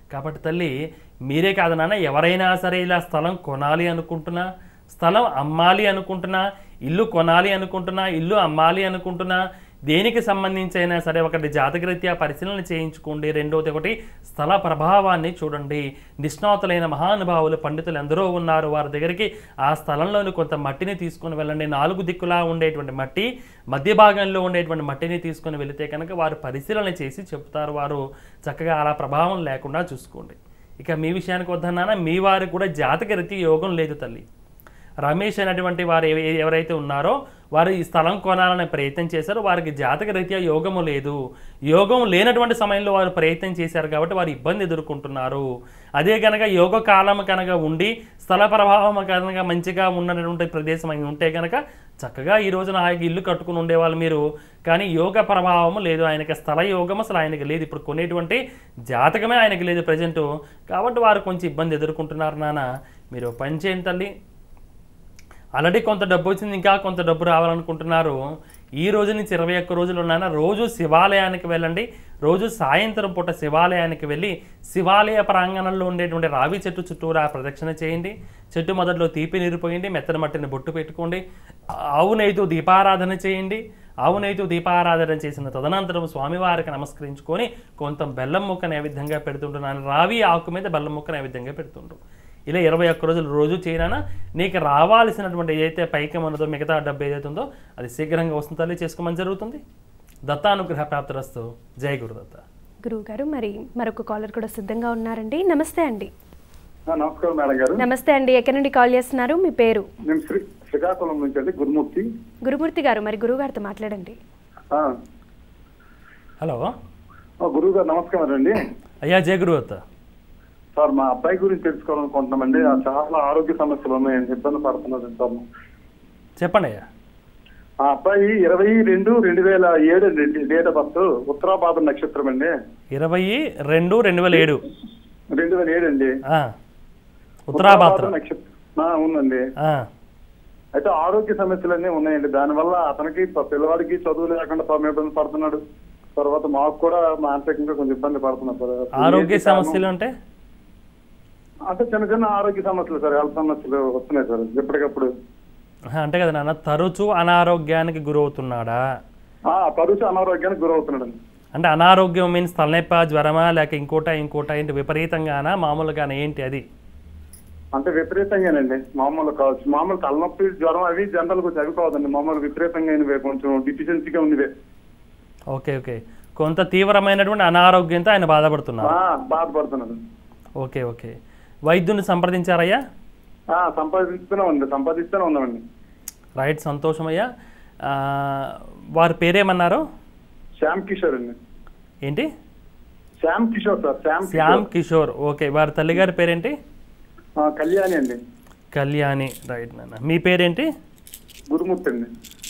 కాబట్టి తల్లి మీరే కాదు నాన్న ఎవరైనా సరే ఇలా స్థలం కొనాలి అనుకుంటున్నా స్థలం అమ్మాలి అనుకుంటున్నా ఇల్లు కొనాలి అనుకుంటున్నా ఇల్లు అమ్మాలి అనుకుంటున్నా దేనికి సంబంధించి అయినా సరే ఒకటి జాతకరీత్యా పరిశీలన చేయించుకోండి రెండోది ఒకటి స్థల ప్రభావాన్ని చూడండి నిష్ణాతులైన మహానుభావులు పండితులు ఎందరో ఉన్నారు వారి దగ్గరికి ఆ స్థలంలోని కొంత మట్టిని తీసుకొని వెళ్ళండి నాలుగు దిక్కులా ఉండేటువంటి మట్టి మధ్య భాగంలో ఉండేటువంటి మట్టిని తీసుకొని వెళితే కనుక వారు పరిశీలన చేసి చెప్తారు వారు చక్కగా అలా ప్రభావం లేకుండా చూసుకోండి ఇక మీ విషయానికి వద్దన్నానా మీ వారికి కూడా జాతకరీతి యోగం లేదు తల్లి రమేష్ అనేటువంటి వారు ఎవ- ఎవరైతే ఉన్నారో వారు ఈ స్థలం కొనాలనే ప్రయత్నం చేశారో వారికి జాతక రీత్యా యోగము లేదు యోగం లేనటువంటి సమయంలో వారు ప్రయత్నం చేశారు కాబట్టి వారు ఇబ్బంది ఎదుర్కొంటున్నారు అదే కనుక యోగ కాలం కనుక ఉండి స్థల ప్రభావం కనుక మంచిగా ఉన్నటువంటి ప్రదేశం అయి ఉంటే కనుక చక్కగా ఈ రోజున ఆయన ఇల్లు కట్టుకుని ఉండేవాళ్ళు మీరు కానీ యోగ ప్రభావం లేదు ఆయనకి స్థల యోగం అసలు ఆయనకి లేదు ఇప్పుడు కొనేటువంటి జాతకమే ఆయనకి లేదు ప్రజెంట్ కాబట్టి వారు కొంచెం ఇబ్బంది ఎదుర్కొంటున్నారు నాన్న మీరు ఓ పని చేయండి తల్లి ఆల్రెడీ కొంత డబ్బు వచ్చింది ఇంకా కొంత డబ్బు రావాలనుకుంటున్నారు ఈ రోజు నుంచి ఇరవై ఒక్క రోజులు ఉన్నాయన రోజు శివాలయానికి వెళ్ళండి రోజు సాయంత్రం పూట శివాలయానికి వెళ్ళి శివాలయ ప్రాంగణంలో ఉండేటువంటి రావి చెట్టు చుట్టూరా ప్రదక్షిణ చేయండి చెట్టు మొదట్లో తీపి నీరు పోయండి మెత్తని మట్టిని బొట్టు పెట్టుకోండి ఆవు నెయ్యితో దీపారాధన చేయండి ఆవు నెయ్యితో దీపారాధన చేసిన తదనంతరం స్వామివారికి నమస్కరించుకొని కొంత బెల్లం ముక్క నైవేద్యంగా పెడుతుంటున్నాను రావి ఆకు మీద బెల్లం ముక్క నైవేద్యంగా పెడుతుండ్రు ఇలా ఇరవై ఒక్క రోజులు రోజు చేయనా నీకు రావాల్సినటువంటి ఏదైతే పైకం ఉన్నదో మిగతా డబ్బు ఏదైతే ఉందో అది శీఘ్రంగా వస్తుంది తల్లి చేసుకోమని జరుగుతుంది దత్తానుగ్రహ ప్రాప్తిరస్తు జయ గురుదత్త గురువు గారు మరి మరొక కాలర్ కూడా సిద్ధంగా ఉన్నారండి నమస్తే అండి ఆ, నమస్కారం మేడం గారు నమస్తే అండి ఎక్కడి నుండి కాల్ చేస్తున్నారు మీ పేరు నేను శ్రీ శ్రీకాకుళం నుంచి అండి గురుమూర్తి గురుమూర్తి గారు మరి గురువు గారితో మాట్లాడండి ఆ, హలో ఆ, గురువు గారు నమస్కారం అండి అయ్యా జయ గురుదత్త సార్ మా అబ్బాయి గురించి తెలుసుకోవాలనుకుంటున్నామండి ఆ చాలా ఆరోగ్య సమస్యలు ఉన్నాయండి ఇబ్బంది పడుతున్నాడు సార్ చెప్పండి అయ్యా ఆ అబ్బాయి ఇరవై రెండు రెండు వేల ఏడు అండి డేట్ ఆఫ్ బర్త్ ఉత్తరాభాద్ర నక్షత్రం అండి ఇరవై రెండు రెండు వేల ఏడు రెండు వేల ఏడు అండి ఆ. ఉత్తరాభాద్ర నక్షత్రం ఆ, అవునండి ఆ. అయితే ఆరోగ్య సమస్యలన్నీ ఉన్నాయండి దానివల్ల అతనికి ప- పిల్లవాడికి చదువు లేకుండా పాపం ఇబ్బంది పడుతున్నాడు తర్వాత మాకు కూడా మానసికంగా కొంచెం ఇబ్బంది పడుతున్నాం సార్. ఆరోగ్య ఏంటి కారణం? సమస్యలు అంటే అంటే చిన్న చిన్న ఆరోగ్య సమస్యలు సార్ హెల్త్ సమస్యలు వస్తున్నాయి సార్ ఎప్పటికప్పుడు ఆహా, అంటే కదా నాన్న తరచూ అనారోగ్యానికి గురవుతున్నాడా ఆ పరుచు అనారోగ్యానికి గురవుతున్నాడు అంటే అనారోగ్యం మీన్స్ తలనొప్ప జ్వరమా లేక ఇంకోట ఇంకోట ఏంటి విపరీతంగానా మామూలుగానా ఏంటి అది అంటే విపరీతంగానండి మామూలు కావచ్చు మామూలు తలనొప్పి జ్వరం అవి జనరల్ గా చదువుకోవద్దండి మామూలు విపరీతంగా అయినవే కొంచెం డిఫిషియన్సీగా ఉన్నవే ఓకే ఓకే కొంత తీవ్రమైనటువంటి అనారోగ్యంతో ఆయన బాధపడుతున్నారు ఆ, బాధపడుతున్నాడు ఓకే ఓకే వైద్యుని సంప్రదించారయ్యా ఆ, సంపాదిస్తూనే ఉంది సంపాదిస్తూనే ఉన్నామండి రైట్ సంతోషమయ్యా ఆ, వారి పేరేమన్నారు శ్యామ్ కిషోర్ అండి ఏంటి శ్యామ్ కిషోర్ సార్ శ్యామ్ శ్యామ్ కిషోర్ కిషోర్ ఓకే వారి తల్లిగారి పేరేంటి ఆ, కళ్యాణి అండి కళ్యాణి రైట్ నాన్న మీ పేరేంటి గురుమూర్తి అండి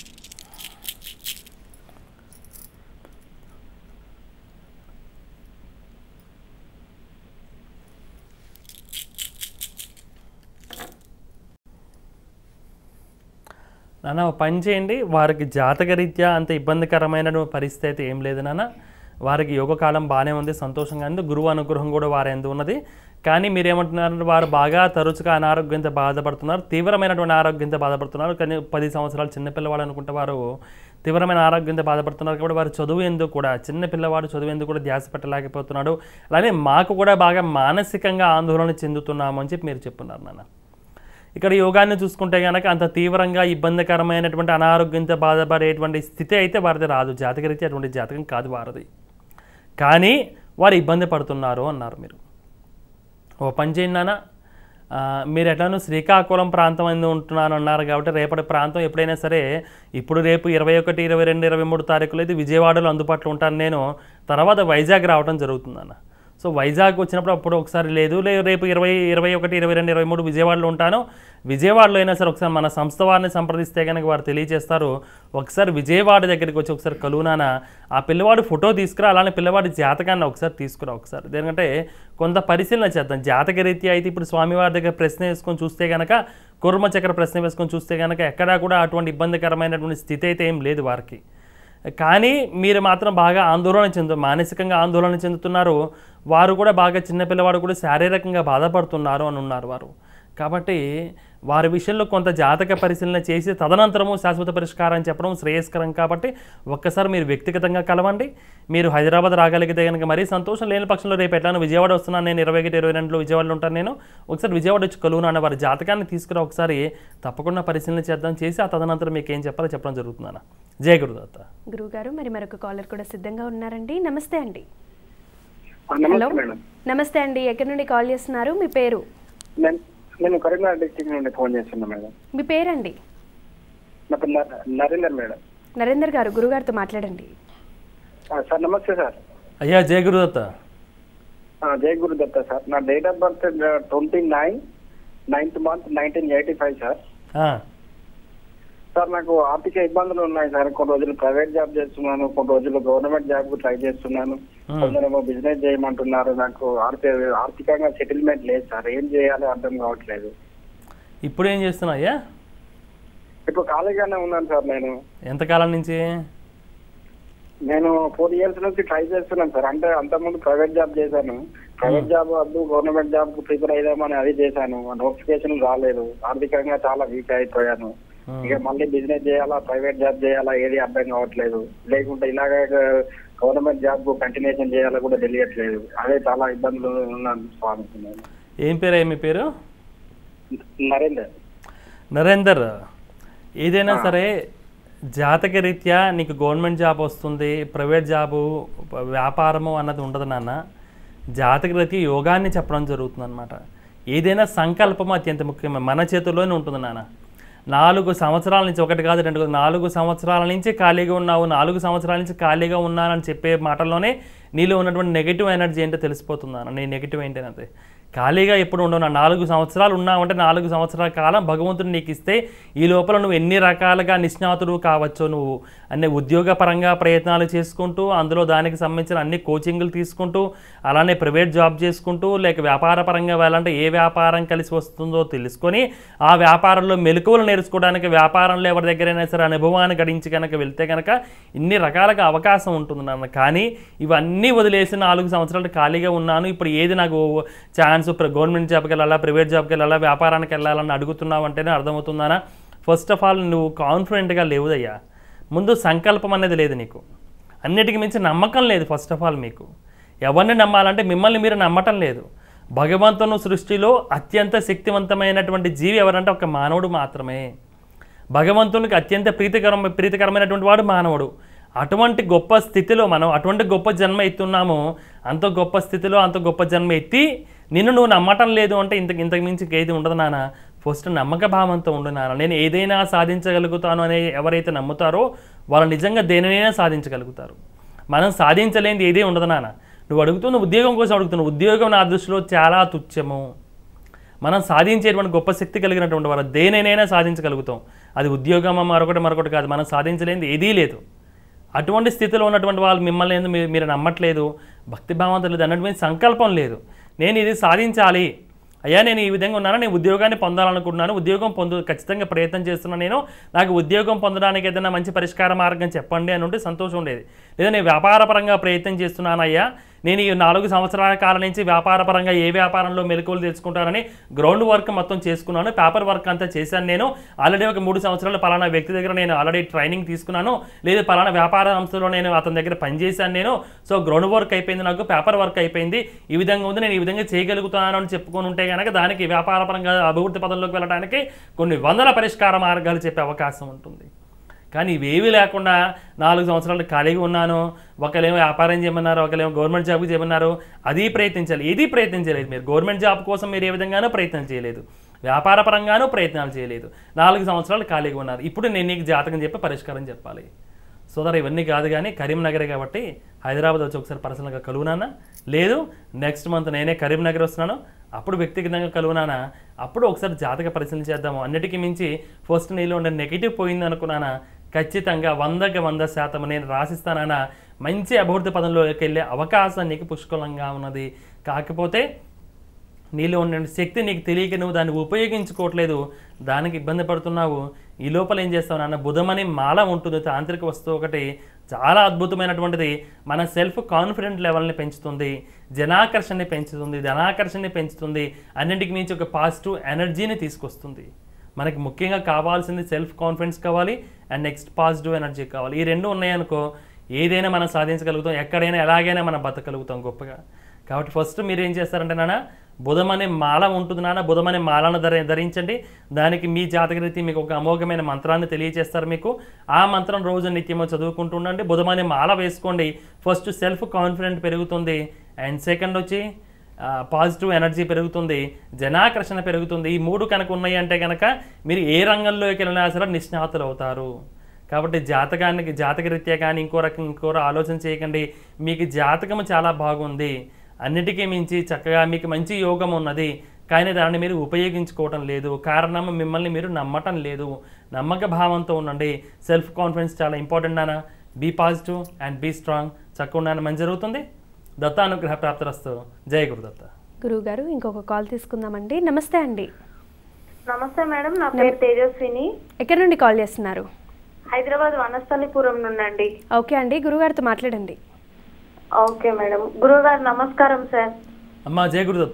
నాన్న ఒక పని చేయండి వారికి జాతకరీత్యా అంత ఇబ్బందికరమైన పరిస్థితి అయితే ఏం లేదు నాన్న వారికి యోగకాలం బాగానే ఉంది సంతోషంగా ఉంది గురువు అనుగ్రహం కూడా వారి ఎందు ఉన్నది కానీ మీరేమంటున్నారంటే వారు బాగా తరచుగా అనారోగ్యంతో బాధపడుతున్నారు తీవ్రమైనటువంటి ఆరోగ్యంతో బాధపడుతున్నారు కానీ పది సంవత్సరాలు చిన్నపిల్లవాడు అనుకుంటే వారు తీవ్రమైన ఆరోగ్యంతో బాధపడుతున్నారు కాబట్టి వారు చదువు ఎందుకు కూడా చిన్న పిల్లవాడు చదువు ఎందుకు కూడా ధ్యాస పెట్టలేకపోతున్నాడు అలానే మాకు కూడా బాగా మానసికంగా ఆందోళన చెందుతున్నాము అని చెప్పి మీరు చెప్తున్నారు నాన్న ఇక్కడ యోగాన్ని చూసుకుంటే కనుక అంత తీవ్రంగా ఇబ్బందికరమైనటువంటి అనారోగ్యంతో బాధపడేటువంటి స్థితి అయితే వారిది రాదు జాతకరీత్యా అటువంటి జాతకం కాదు వారిది కానీ వారు ఇబ్బంది పడుతున్నారు అన్నారు మీరు ఓ పని చేయండి నాన్న ఆ, మీరు ఎట్లానో శ్రీకాకుళం ప్రాంతం ఎందు ఉంటున్నాను అన్నారు కాబట్టి రేపటి ప్రాంతం ఎప్పుడైనా సరే ఇప్పుడు రేపు ఇరవై ఒకటి ఇరవై రెండు ఇరవై మూడు తారీఖులో అయితే విజయవాడలో అందుబాటులో ఉంటాను నేను తర్వాత వైజాగ్ రావడం జరుగుతుందన్న సో వైజాగ్ వచ్చినప్పుడు అప్పుడు ఒకసారి లేదు లే రేపు ఇరవై ఇరవై ఒకటి ఇరవై రెండు ఇరవై మూడు విజయవాడలో ఉంటాను విజయవాడలో అయినా సరే ఒకసారి మన సంస్థ వారిని సంప్రదిస్తే కనుక వారు తెలియజేస్తారు ఒకసారి విజయవాడ దగ్గరికి వచ్చి ఒకసారి కలునాన ఆ పిల్లవాడు ఫోటో తీసుకురా అలానే పిల్లవాడి జాతకాన్ని ఒకసారి తీసుకురా ఒకసారి ఎందుకంటే కొంత పరిశీలన చేద్దాం జాతక రీత్యా అయితే ఇప్పుడు స్వామివారి దగ్గర ప్రశ్న వేసుకొని చూస్తే కనుక కుర్మ చక్ర ప్రశ్న వేసుకొని చూస్తే కనుక ఎక్కడా కూడా అటువంటి ఇబ్బందికరమైనటువంటి స్థితి అయితే ఏం లేదు వారికి కానీ మీరు మాత్రం బాగా ఆందోళన చెందు మానసికంగా ఆందోళన చెందుతున్నారు వారు కూడా బాగా చిన్నపిల్లవాడు కూడా శారీరకంగా బాధపడుతున్నారు అని ఉన్నారు వారు కాబట్టి వారి విషయంలో కొంత జాతక పరిశీలన చేసి తదనంతరము శాశ్వత పరిష్కారం చెప్పడం శ్రేయస్కరం కాబట్టి ఒక్కసారి మీరు వ్యక్తిగతంగా కలవండి మీరు హైదరాబాద్ రాగలిగితే కనుక మరీ సంతోషం లేని పక్షంలో రేపు ఎట్లానో విజయవాడ వస్తున్నాను నేను ఇరవై ఒకటి ఇరవై రెండులో విజయవాడలో ఉంటాను నేను ఒకసారి విజయవాడ వచ్చి కలువును అన్న వారి జాతకాన్ని తీసుకురా ఒకసారి తప్పకుండా పరిశీలన చేద్దాం చేసి ఆ తదనంతరం మీకు ఏం చెప్పాలో చెప్పడం జరుగుతుందన్న జయ గురుదత్త గురువుగారు మరి మరొక కాలర్ కూడా సిద్ధంగా ఉన్నారండి నమస్తే అండి ఆ, హలో నమస్తే మేడం నమస్తే అండి ఎక్కడి నుండి కాల్ చేస్తున్నారు మీ పేరు నేను నేను కరీంనగర్ డిస్టిక్ నుండి ఫోన్ చేస్తున్నా మేడం మీ పేరండి నా పేరు న- నరేందర్ మేడం నరేందర్ గారు గురుగారితో మాట్లాడండి ఆ, సార్ నమస్తే సార్ అయ్యా జయ గురుదత్త ఆ, జై గురుదత్త సార్ నా date of birth twenty nine ninth month nineteen eighty five sir ఆ, సార్ నాకు ఆర్థిక ఇబ్బందులు ఉన్నాయి సార్ కొన్ని రోజులు ప్రైవేట్ జాబ్ చేస్తున్నాను కొన్ని రోజులు గవర్నమెంట్ జాబ్ కు ట్రై చేస్తున్నాను కొందరేమో బిజినెస్ చేయమంటున్నారు నాకు ఆర్థిక ఆర్థికంగా సెటిల్మెంట్ లేదు సార్ ఏం చేయాలో అర్థం కావట్లేదు ఇప్పుడు ఏం చేస్తున్నావు అయ్యా ఇప్పుడు ఖాళీగానే ఉన్నాను సార్ నేను ఎంతకాలం నుంచి నేను ఫోర్ ఇయర్స్ నుంచి ట్రై చేస్తున్నాను సార్ అంటే అంతకుముందు ప్రైవేట్ జాబ్ చేశాను ప్రైవేట్ జాబ్ వద్దు గవర్నమెంట్ జాబ్ కు ప్రిపేర్ అయిదామని అది చేశాను నోటిఫికేషన్ రాలేదు ఆర్థికంగా చాలా వీక్ అయిపోయాను ఇక మళ్ళీ బిజినెస్ చేయాలా ప్రైవేట్ జాబ్ చేయాలా ఏది అర్థం కావట్లేదు లేకుంటే ఇలాగే గవర్నమెంట్ జాబ్ కంటిన్యూషన్ చేయాలా కూడా తెలియట్లేదు అదే చాలా ఇబ్బందులు ఉన్నాను స్వామి నేను. ఏం పేరు మీ పేరు నరేందర్ నరేందర్ ఏదైనా సరే జాతక రీత్యా నీకు గవర్నమెంట్ జాబ్ వస్తుంది ప్రైవేట్ జాబు ప- వ్యాపారము అన్నది ఉండదు నాన్న జాతక రీత్యా యోగాన్ని చెప్పడం జరుగుతుంది అనమాట ఏదైనా సంకల్పం అత్యంత ముఖ్యమైన మన చేతుల్లోనే ఉంటుంది నాన్న నాలుగు సంవత్సరాల నుంచి ఒకటి కాదు రెండు కాదు నాలుగు సంవత్సరాల నుంచి ఖాళీగా ఉన్నావు నాలుగు సంవత్సరాల నుంచి ఖాళీగా ఉన్నానని చెప్పే మాటల్లోనే నీలో ఉన్నటువంటి నెగిటివ్ ఎనర్జీ ఏంటో తెలిసిపోతుంది నాన్న నీ నెగిటివ్ ఏంటనేది ఖాళీగా ఎప్పుడు ఉండవు నా నాలుగు సంవత్సరాలు ఉన్నావంటే నాలుగు సంవత్సరాల కాలం భగవంతుడు నీకు ఇస్తే ఈ లోపల నువ్వు ఎన్ని రకాలుగా నిష్ణాతుడు కావచ్చో నువ్వు అన్ని ఉద్యోగపరంగా ప్రయత్నాలు చేసుకుంటూ అందులో దానికి సంబంధించిన అన్ని కోచింగ్లు తీసుకుంటూ అలానే ప్రైవేట్ జాబ్ చేసుకుంటూ లేక వ్యాపార పరంగా వెళ్ళాలంటే ఏ వ్యాపారం కలిసి వస్తుందో తెలుసుకొని ఆ వ్యాపారంలో మెలకువలు నేర్చుకోవడానికి వ్యాపారంలో ఎవరి దగ్గరైనా సరే అనుభవాన్ని గడించి కనుక వెళ్తే కనుక ఇన్ని రకాలుగా అవకాశం ఉంటుంది నాన్న కానీ ఇవన్నీ వదిలేసి నాలుగు సంవత్సరాలు ఖాళీగా ఉన్నాను ఇప్పుడు ఏది నాకు ఛాన్స్ గవర్నమెంట్ జాబ్కి వెళ్ళాలా ప్రైవేట్ జాబ్కి వెళ్ళాలా వ్యాపారానికి వెళ్ళాలని అడుగుతున్నావు అంటేనే అర్థమవుతుందానా ఫస్ట్ ఆఫ్ ఆల్ నువ్వు కాన్ఫిడెంట్గా లేవుదయ్యా ముందు సంకల్పం అనేది లేదు నీకు అన్నిటికి మించి నమ్మకం లేదు ఫస్ట్ ఆఫ్ ఆల్ మీకు ఎవరిని నమ్మాలంటే మిమ్మల్ని మీరు నమ్మటం లేదు భగవంతుని సృష్టిలో అత్యంత శక్తివంతమైనటువంటి జీవి ఎవరంటే ఒక మానవుడు మాత్రమే భగవంతునికి అత్యంత ప్రీతికరం ప్రీతికరమైనటువంటి వాడు మానవుడు అటువంటి గొప్ప స్థితిలో మనం అటువంటి గొప్ప జన్మ ఎత్తున్నాము అంత గొప్ప స్థితిలో అంత గొప్ప జన్మ ఎత్తి నిన్ను నువ్వు నమ్మటం లేదు అంటే ఇంత ఇంతకు మించి ఏది ఉండదు నాన్న ఫస్ట్ నమ్మక భావంతో ఉండు నాన్న నేను ఏదైనా సాధించగలుగుతాను అనే ఎవరైతే నమ్ముతారో వాళ్ళు నిజంగా దేనినైనా సాధించగలుగుతారు మనం సాధించలేనిది ఏదీ ఉండదు నాన్న నువ్వు అడుగుతున్న ఉద్యోగం కోసం అడుగుతున్నావు ఉద్యోగం నా దృష్టిలో చాలా తుచ్చము మనం సాధించేటువంటి గొప్ప శక్తి కలిగినటువంటి వారు దేనైనా సాధించగలుగుతాం అది ఉద్యోగమా మరొకటి మరొకటి కాదు మనం సాధించలేనిది ఏదీ లేదు అటువంటి స్థితిలో ఉన్నటువంటి వాళ్ళు మిమ్మల్ని ఏందో మీరు మీరు నమ్మట్లేదు భక్తి భావంతో లేదు అన్నటువంటి సంకల్పం లేదు నేను ఇది సాధించాలి అయ్యా నేను ఈ విధంగా ఉన్నాను నేను ఉద్యోగాన్ని పొందాలనుకుంటున్నాను ఉద్యోగం పొందు ఖచ్చితంగా ప్రయత్నం చేస్తున్నాను నేను నాకు ఉద్యోగం పొందడానికి ఏదైనా మంచి పరిష్కార మార్గం చెప్పండి అని ఉంటే సంతోషం ఉండేది లేదా నేను వ్యాపారపరంగా ప్రయత్నం చేస్తున్నాను అయ్యా నేను ఈ నాలుగు సంవత్సరాల కాలం నుంచి వ్యాపారపరంగా ఏ వ్యాపారంలో మెలకువలు తెలుసుకుంటానని గ్రౌండ్ వర్క్ మొత్తం చేసుకున్నాను పేపర్ వర్క్ అంతా చేశాను నేను ఆల్రెడీ ఒక మూడు సంవత్సరాలు పలానా వ్యక్తి దగ్గర నేను ఆల్రెడీ ట్రైనింగ్ తీసుకున్నాను లేదు పలానా వ్యాపార సంస్థలో నేను అతని దగ్గర పనిచేశాను నేను సో గ్రౌండ్ వర్క్ అయిపోయింది నాకు పేపర్ వర్క్ అయిపోయింది ఈ విధంగా ఉంది నేను ఈ విధంగా చేయగలుగుతాను అని చెప్పుకొని ఉంటే కనుక దానికి వ్యాపారపరంగా అభివృద్ధి పదంలోకి వెళ్ళడానికి కొన్ని వందల పరిష్కార మార్గాలు చెప్పే అవకాశం ఉంటుంది కానీ ఇవేవి లేకుండా నాలుగు సంవత్సరాలు ఖాళీగా ఉన్నాను ఒకరేమో వ్యాపారం చేయమన్నారు ఒకరేమో గవర్నమెంట్ జాబ్కి చేయమన్నారు అది ప్రయత్నించాలి ఏది ప్రయత్నించలేదు మీరు గవర్నమెంట్ జాబ్ కోసం మీరు ఏ విధంగానూ ప్రయత్నం చేయలేదు వ్యాపార పరంగానూ ప్రయత్నాలు చేయలేదు నాలుగు సంవత్సరాలు ఖాళీగా ఉన్నారు ఇప్పుడు నేను నీకు జాతకం చెప్పి పరిష్కారం చెప్పాలి సోదర ఇవన్నీ కాదు కానీ కరీంనగరే కాబట్టి హైదరాబాద్ వచ్చి ఒకసారి పర్సనల్గా కలువునానా లేదు నెక్స్ట్ మంత్ నేనే కరీంనగర్ వస్తున్నాను అప్పుడు వ్యక్తిగతంగా కలువునానా అప్పుడు ఒకసారి జాతక పరిశీలన చేద్దాము అన్నిటికీ మించి ఫస్ట్ నీలో ఉండే నెగిటివ్ పోయింది అనుకున్నానా ఖచ్చితంగా వందకి వంద శాతం నేను రాసిస్తానన్నా మంచి అభివృద్ధి పదంలోకి వెళ్ళే అవకాశం నీకు పుష్కలంగా ఉన్నది కాకపోతే నీలో ఉన్న శక్తి నీకు తెలియక నువ్వు దాన్ని ఉపయోగించుకోవట్లేదు దానికి ఇబ్బంది పడుతున్నావు ఈ లోపల ఏం చేస్తావు నాన్న బుధమని మాల ఉంటుంది తాంత్రిక వస్తువు ఒకటి చాలా అద్భుతమైనటువంటిది మన సెల్ఫ్ కాన్ఫిడెంట్ లెవెల్ని పెంచుతుంది జనాకర్షణని పెంచుతుంది ధనాకర్షణని పెంచుతుంది అన్నింటికి మించి ఒక పాజిటివ్ ఎనర్జీని తీసుకొస్తుంది మనకి ముఖ్యంగా కావాల్సింది సెల్ఫ్ కాన్ఫిడెన్స్ కావాలి అండ్ నెక్స్ట్ పాజిటివ్ ఎనర్జీ కావాలి ఈ రెండు ఉన్నాయనుకో ఏదైనా మనం సాధించగలుగుతాం ఎక్కడైనా ఎలాగైనా మనం బతకగలుగుతాం గొప్పగా కాబట్టి ఫస్ట్ మీరు ఏం చేస్తారంటే నాన్న బుధం అనే మాల ఉంటుంది నాన్న బుధం అనే మాలను ధర ధరించండి దానికి మీ జాతకరీతి మీకు ఒక అమోఘమైన మంత్రాన్ని తెలియజేస్తారు మీకు ఆ మంత్రం రోజు నిత్యమో చదువుకుంటూ ఉండండి బుధం అనే మాల వేసుకోండి ఫస్ట్ సెల్ఫ్ కాన్ఫిడెంట్ పెరుగుతుంది అండ్ సెకండ్ వచ్చి పాజిటివ్ ఎనర్జీ పెరుగుతుంది జనాకర్షణ పెరుగుతుంది ఈ మూడు కనుక ఉన్నాయి అంటే కనుక మీరు ఏ రంగంలోకి వెళ్ళినా సరే నిష్ణాతులు అవుతారు కాబట్టి జాతకానికి జాతకరీత్యా కానీ ఇంకో రకం ఇంకో ఆలోచన చేయకండి మీకు జాతకం చాలా బాగుంది అన్నిటికీ మించి చక్కగా మీకు మంచి యోగం ఉన్నది కానీ దాన్ని మీరు ఉపయోగించుకోవటం లేదు కారణం మిమ్మల్ని మీరు నమ్మటం లేదు నమ్మక భావంతో ఉండండి సెల్ఫ్ కాన్ఫిడెన్స్ చాలా ఇంపార్టెంట్ నాన్న be positive and be strong చక్కగా ఉండాలని మంచి జరుగుతుంది దత్తానుగ్రహ ప్రాప్తిరస్తు జయ గురుదత్త గురువుగారు ఇంకొక కాల్ తీసుకుందామండి నమస్తే అండి నమస్తే మేడం నా పేరు తేజస్విని ఎక్కడి నుండి కాల్ చేస్తున్నారు హైదరాబాద్ వనస్థలిపురం నుండి ఓకే అండి గురుగారితో మాట్లాడండి ఓకే మేడం గురుగారు నమస్కారం సార్ అమ్మా జయ గురుదత్త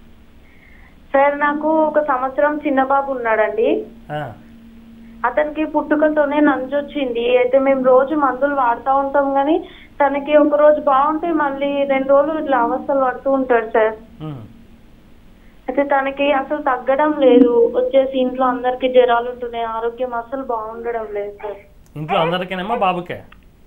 సార్ నాకు ఒక సంవత్సరం చిన్న బాబు ఉన్నాడండి ఆ, అతనికి పుట్టుకతోనే నంజు వచ్చింది అయితే మేము రోజు మందులు వాడుతూ ఉంటాం కానీ తనకి ఒక రోజు బాగుంటే మళ్ళీ రెండు రోజులు ఇట్లా అవస్థలు పడుతూ ఉంటాడు సార్ ఉమ్. అయితే తనకి అసలు తగ్గడం లేదు వచ్చేసి ఇంట్లో అందరికి జ్వరాలు ఉంటున్నాయి ఆరోగ్యం అసలు బాగుండడం లేదు సార్ ఇంట్లో అందరికీనేమో బాబుకే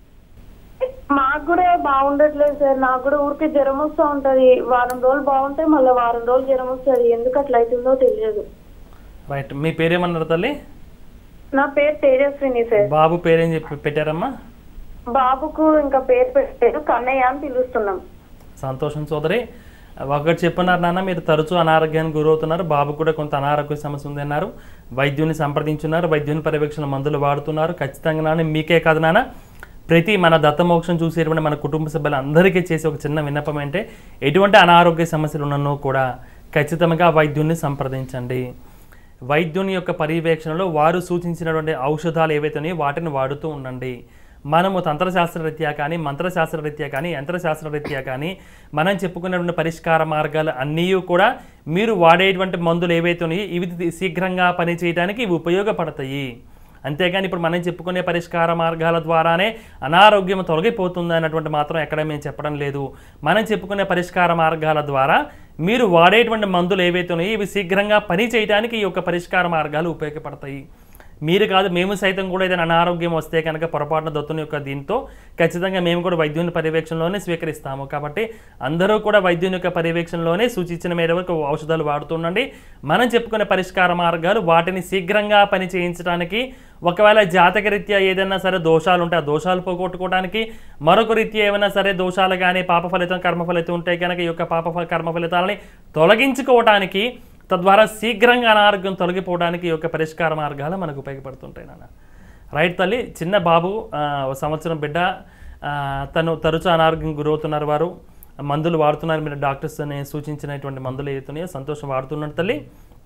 మాకు కూడా బాగుండట్లేదు సార్ నాకు కూడా ఊరికే జ్వరం వస్తూ ఉంటది వారం రోజులు బాగుంటే మళ్ళీ వారం రోజులు జ్వరం వస్తుంది ఎందుకు అట్లా అవుతుందో తెలియదు రైట్ మీ పేరేమన్నారు తల్లి నా పేరు తేజస్విని సార్ బాబు పేరేం చెప్పి పెట్టారమ్మా బాబుకు ఇంకా పేరు పెట్టారు కన్నయ్య అని పిలుస్తున్నాం సంతోషం సోదరి ఒకటి చెప్పన్నారు నాన్న మీరు తరచూ అనారోగ్యానికి గురవుతున్నారు బాబు కూడా కొంత అనారోగ్య సమస్య ఉంది అన్నారు వైద్యుని సంప్రదించున్నారు వైద్యుని పర్యవేక్షణ మందులు వాడుతున్నారు ఖచ్చితంగా నాన్న మీకే కాదు నాన్న ప్రతి మన దత్తమోక్షం చూసేటువంటి మన కుటుంబ సభ్యులందరికీ చేసే ఒక చిన్న విన్నపం అంటే ఎటువంటి అనారోగ్య సమస్యలు ఉన్ననో కూడా ఖచ్చితంగా వైద్యుని సంప్రదించండి వైద్యుని యొక్క పర్యవేక్షణలో వారు సూచించినటువంటి ఔషధాలు ఏవైతే ఉన్నాయో వాటిని వాడుతూ ఉండండి మనము తంత్రశాస్త్ర రీత్యా కానీ మంత్రశాస్త్ర రీత్యా కానీ యంత్రశాస్త్ర రీత్యా కానీ మనం చెప్పుకున్నటువంటి పరిష్కార మార్గాలు అన్నీ కూడా మీరు వాడేటువంటి మందులు ఏవైతే ఉన్నాయో ఇవి శీఘ్రంగా పనిచేయడానికి ఇవి ఉపయోగపడతాయి అంతేగాని ఇప్పుడు మనం చెప్పుకునే పరిష్కార మార్గాల ద్వారానే అనారోగ్యం తొలగిపోతుంది అన్నటువంటి మాత్రం ఎక్కడ మేము చెప్పడం లేదు మనం చెప్పుకునే పరిష్కార మార్గాల ద్వారా మీరు వాడేటువంటి మందులు ఏవైతే ఉన్నాయో ఇవి శీఘ్రంగా పని చేయడానికి ఈ యొక్క పరిష్కార మార్గాలు ఉపయోగపడతాయి మీరు కాదు మేము సైతం కూడా ఏదైనా అనారోగ్యం వస్తే కనుక పొరపాటున దత్తుని యొక్క దీంతో ఖచ్చితంగా మేము కూడా వైద్యుని పర్యవేక్షణలోనే స్వీకరిస్తాము కాబట్టి అందరూ కూడా వైద్యుని యొక్క పర్యవేక్షణలోనే సూచించిన మేరకు ఔషధాలు వాడుతుండండి మనం చెప్పుకునే పరిష్కార మార్గాలు వాటిని శీఘ్రంగా పని చేయించడానికి ఒకవేళ జాతకరీత్యా ఏదైనా సరే దోషాలు ఉంటే ఆ దోషాలు పోగొట్టుకోవడానికి మరొక రీత్యా ఏమైనా సరే దోషాలు కానీ పాప ఫలితం కర్మ ఫలితం ఉంటే కనుక ఈ యొక్క పాప ఫ- కర్మ ఫలితాలని తొలగించుకోవడానికి తద్వారా శీఘ్రంగా అనారోగ్యం తొలగిపోవడానికి ఈ యొక్క పరిష్కార మార్గాలు మనకు ఉపయోగపడుతుంటాయి నాన్న రైట్ తల్లి చిన్న బాబు ఆ, ఒక సంవత్సరం బిడ్డ ఆ, తను తరచూ అనారోగ్యం గురవుతున్నారు వారు మందులు వాడుతున్నారు మీరు డాక్టర్స్ అని సూచించినటువంటి మందులు ఏతున్నాయో సంతోషం వాడుతున్నారు తల్లి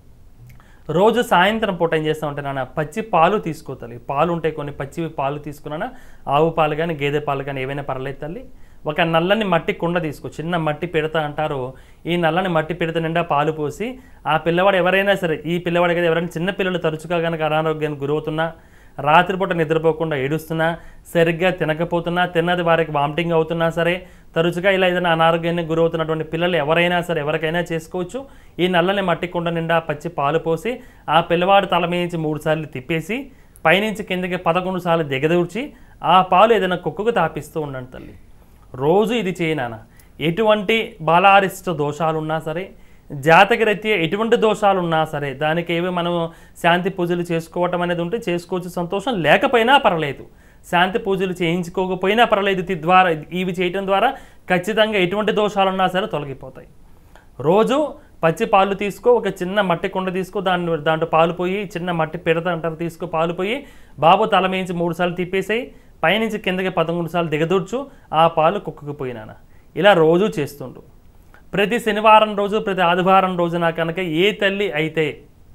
రోజు సాయంత్రం పూట ఏం చేస్తూ ఉంటే నాన్న పచ్చి పాలు తీసుకో తల్లి పాలు ఉంటాయి కొన్ని పచ్చి పాలు తీసుకున్నానా ఆవు పాలు కానీ గేదె పాలు కానీ ఏవైనా పర్లేదు తల్లి ఒక నల్లని మట్టి కుండ తీసుకో చిన్న మట్టి పిడత అంటారు ఈ నల్లని మట్టి పిడత నిండా పాలు పోసి ఆ పిల్లవాడు ఎవరైనా సరే ఈ పిల్లవాడి కదా ఎవరైనా చిన్న పిల్లలు తరచుగా కనుక అనారోగ్యానికి గురవుతున్నా రాత్రిపూట నిద్రపోకుండా ఏడుస్తున్నా సరిగ్గా తినకపోతున్నా తిన్నది వారికి వామిటింగ్ అవుతున్నా సరే తరచుగా ఇలా ఏదైనా అనారోగ్యానికి గురవుతున్నటువంటి పిల్లలు ఎవరైనా సరే ఎవరికైనా చేసుకోవచ్చు ఈ నల్లని మట్టి కుండ నిండా పచ్చి పాలు పోసి ఆ పిల్లవాడు తల మీద మూడు సార్లు తిప్పేసి పైనుంచి కిందకి పదకొండు సార్లు దిగదూర్చి ఆ పాలు ఏదైనా కుక్కకు తాపిస్తూ ఉండండి తల్లి రోజు ఇది చేయనాన ఎటువంటి బాలారిష్ట దోషాలున్నా సరే జాతకరీత్యా ఎటువంటి దోషాలు ఉన్నా సరే దానికి ఏవి మనం శాంతి పూజలు చేసుకోవటం అనేది ఉంటే చేసుకోవచ్చు సంతోషం లేకపోయినా పర్లేదు శాంతి పూజలు చేయించుకోకపోయినా పర్లేదు ఇది ద్వారా ఇవి చేయటం ద్వారా ఖచ్చితంగా ఎటువంటి దోషాలున్నా సరే తొలగిపోతాయి రోజు పచ్చి పాలు తీసుకో ఒక చిన్న మట్టి కుండ తీసుకో దాన్ని దాంట్లో పాలు పోయి చిన్న మట్టి పిడత అంటారు తీసుకో పాలు పోయి బాబు తల మేయించి మూడు సార్లు తిప్పేసాయి పైనుంచి కిందకి పదకొండు సార్లు దిగదూర్చు ఆ పాలు కుక్కకు పోయినాన ఇలా రోజు చేస్తుండు ప్రతి శనివారం రోజు ప్రతి ఆదివారం రోజున కనుక ఏ తల్లి అయితే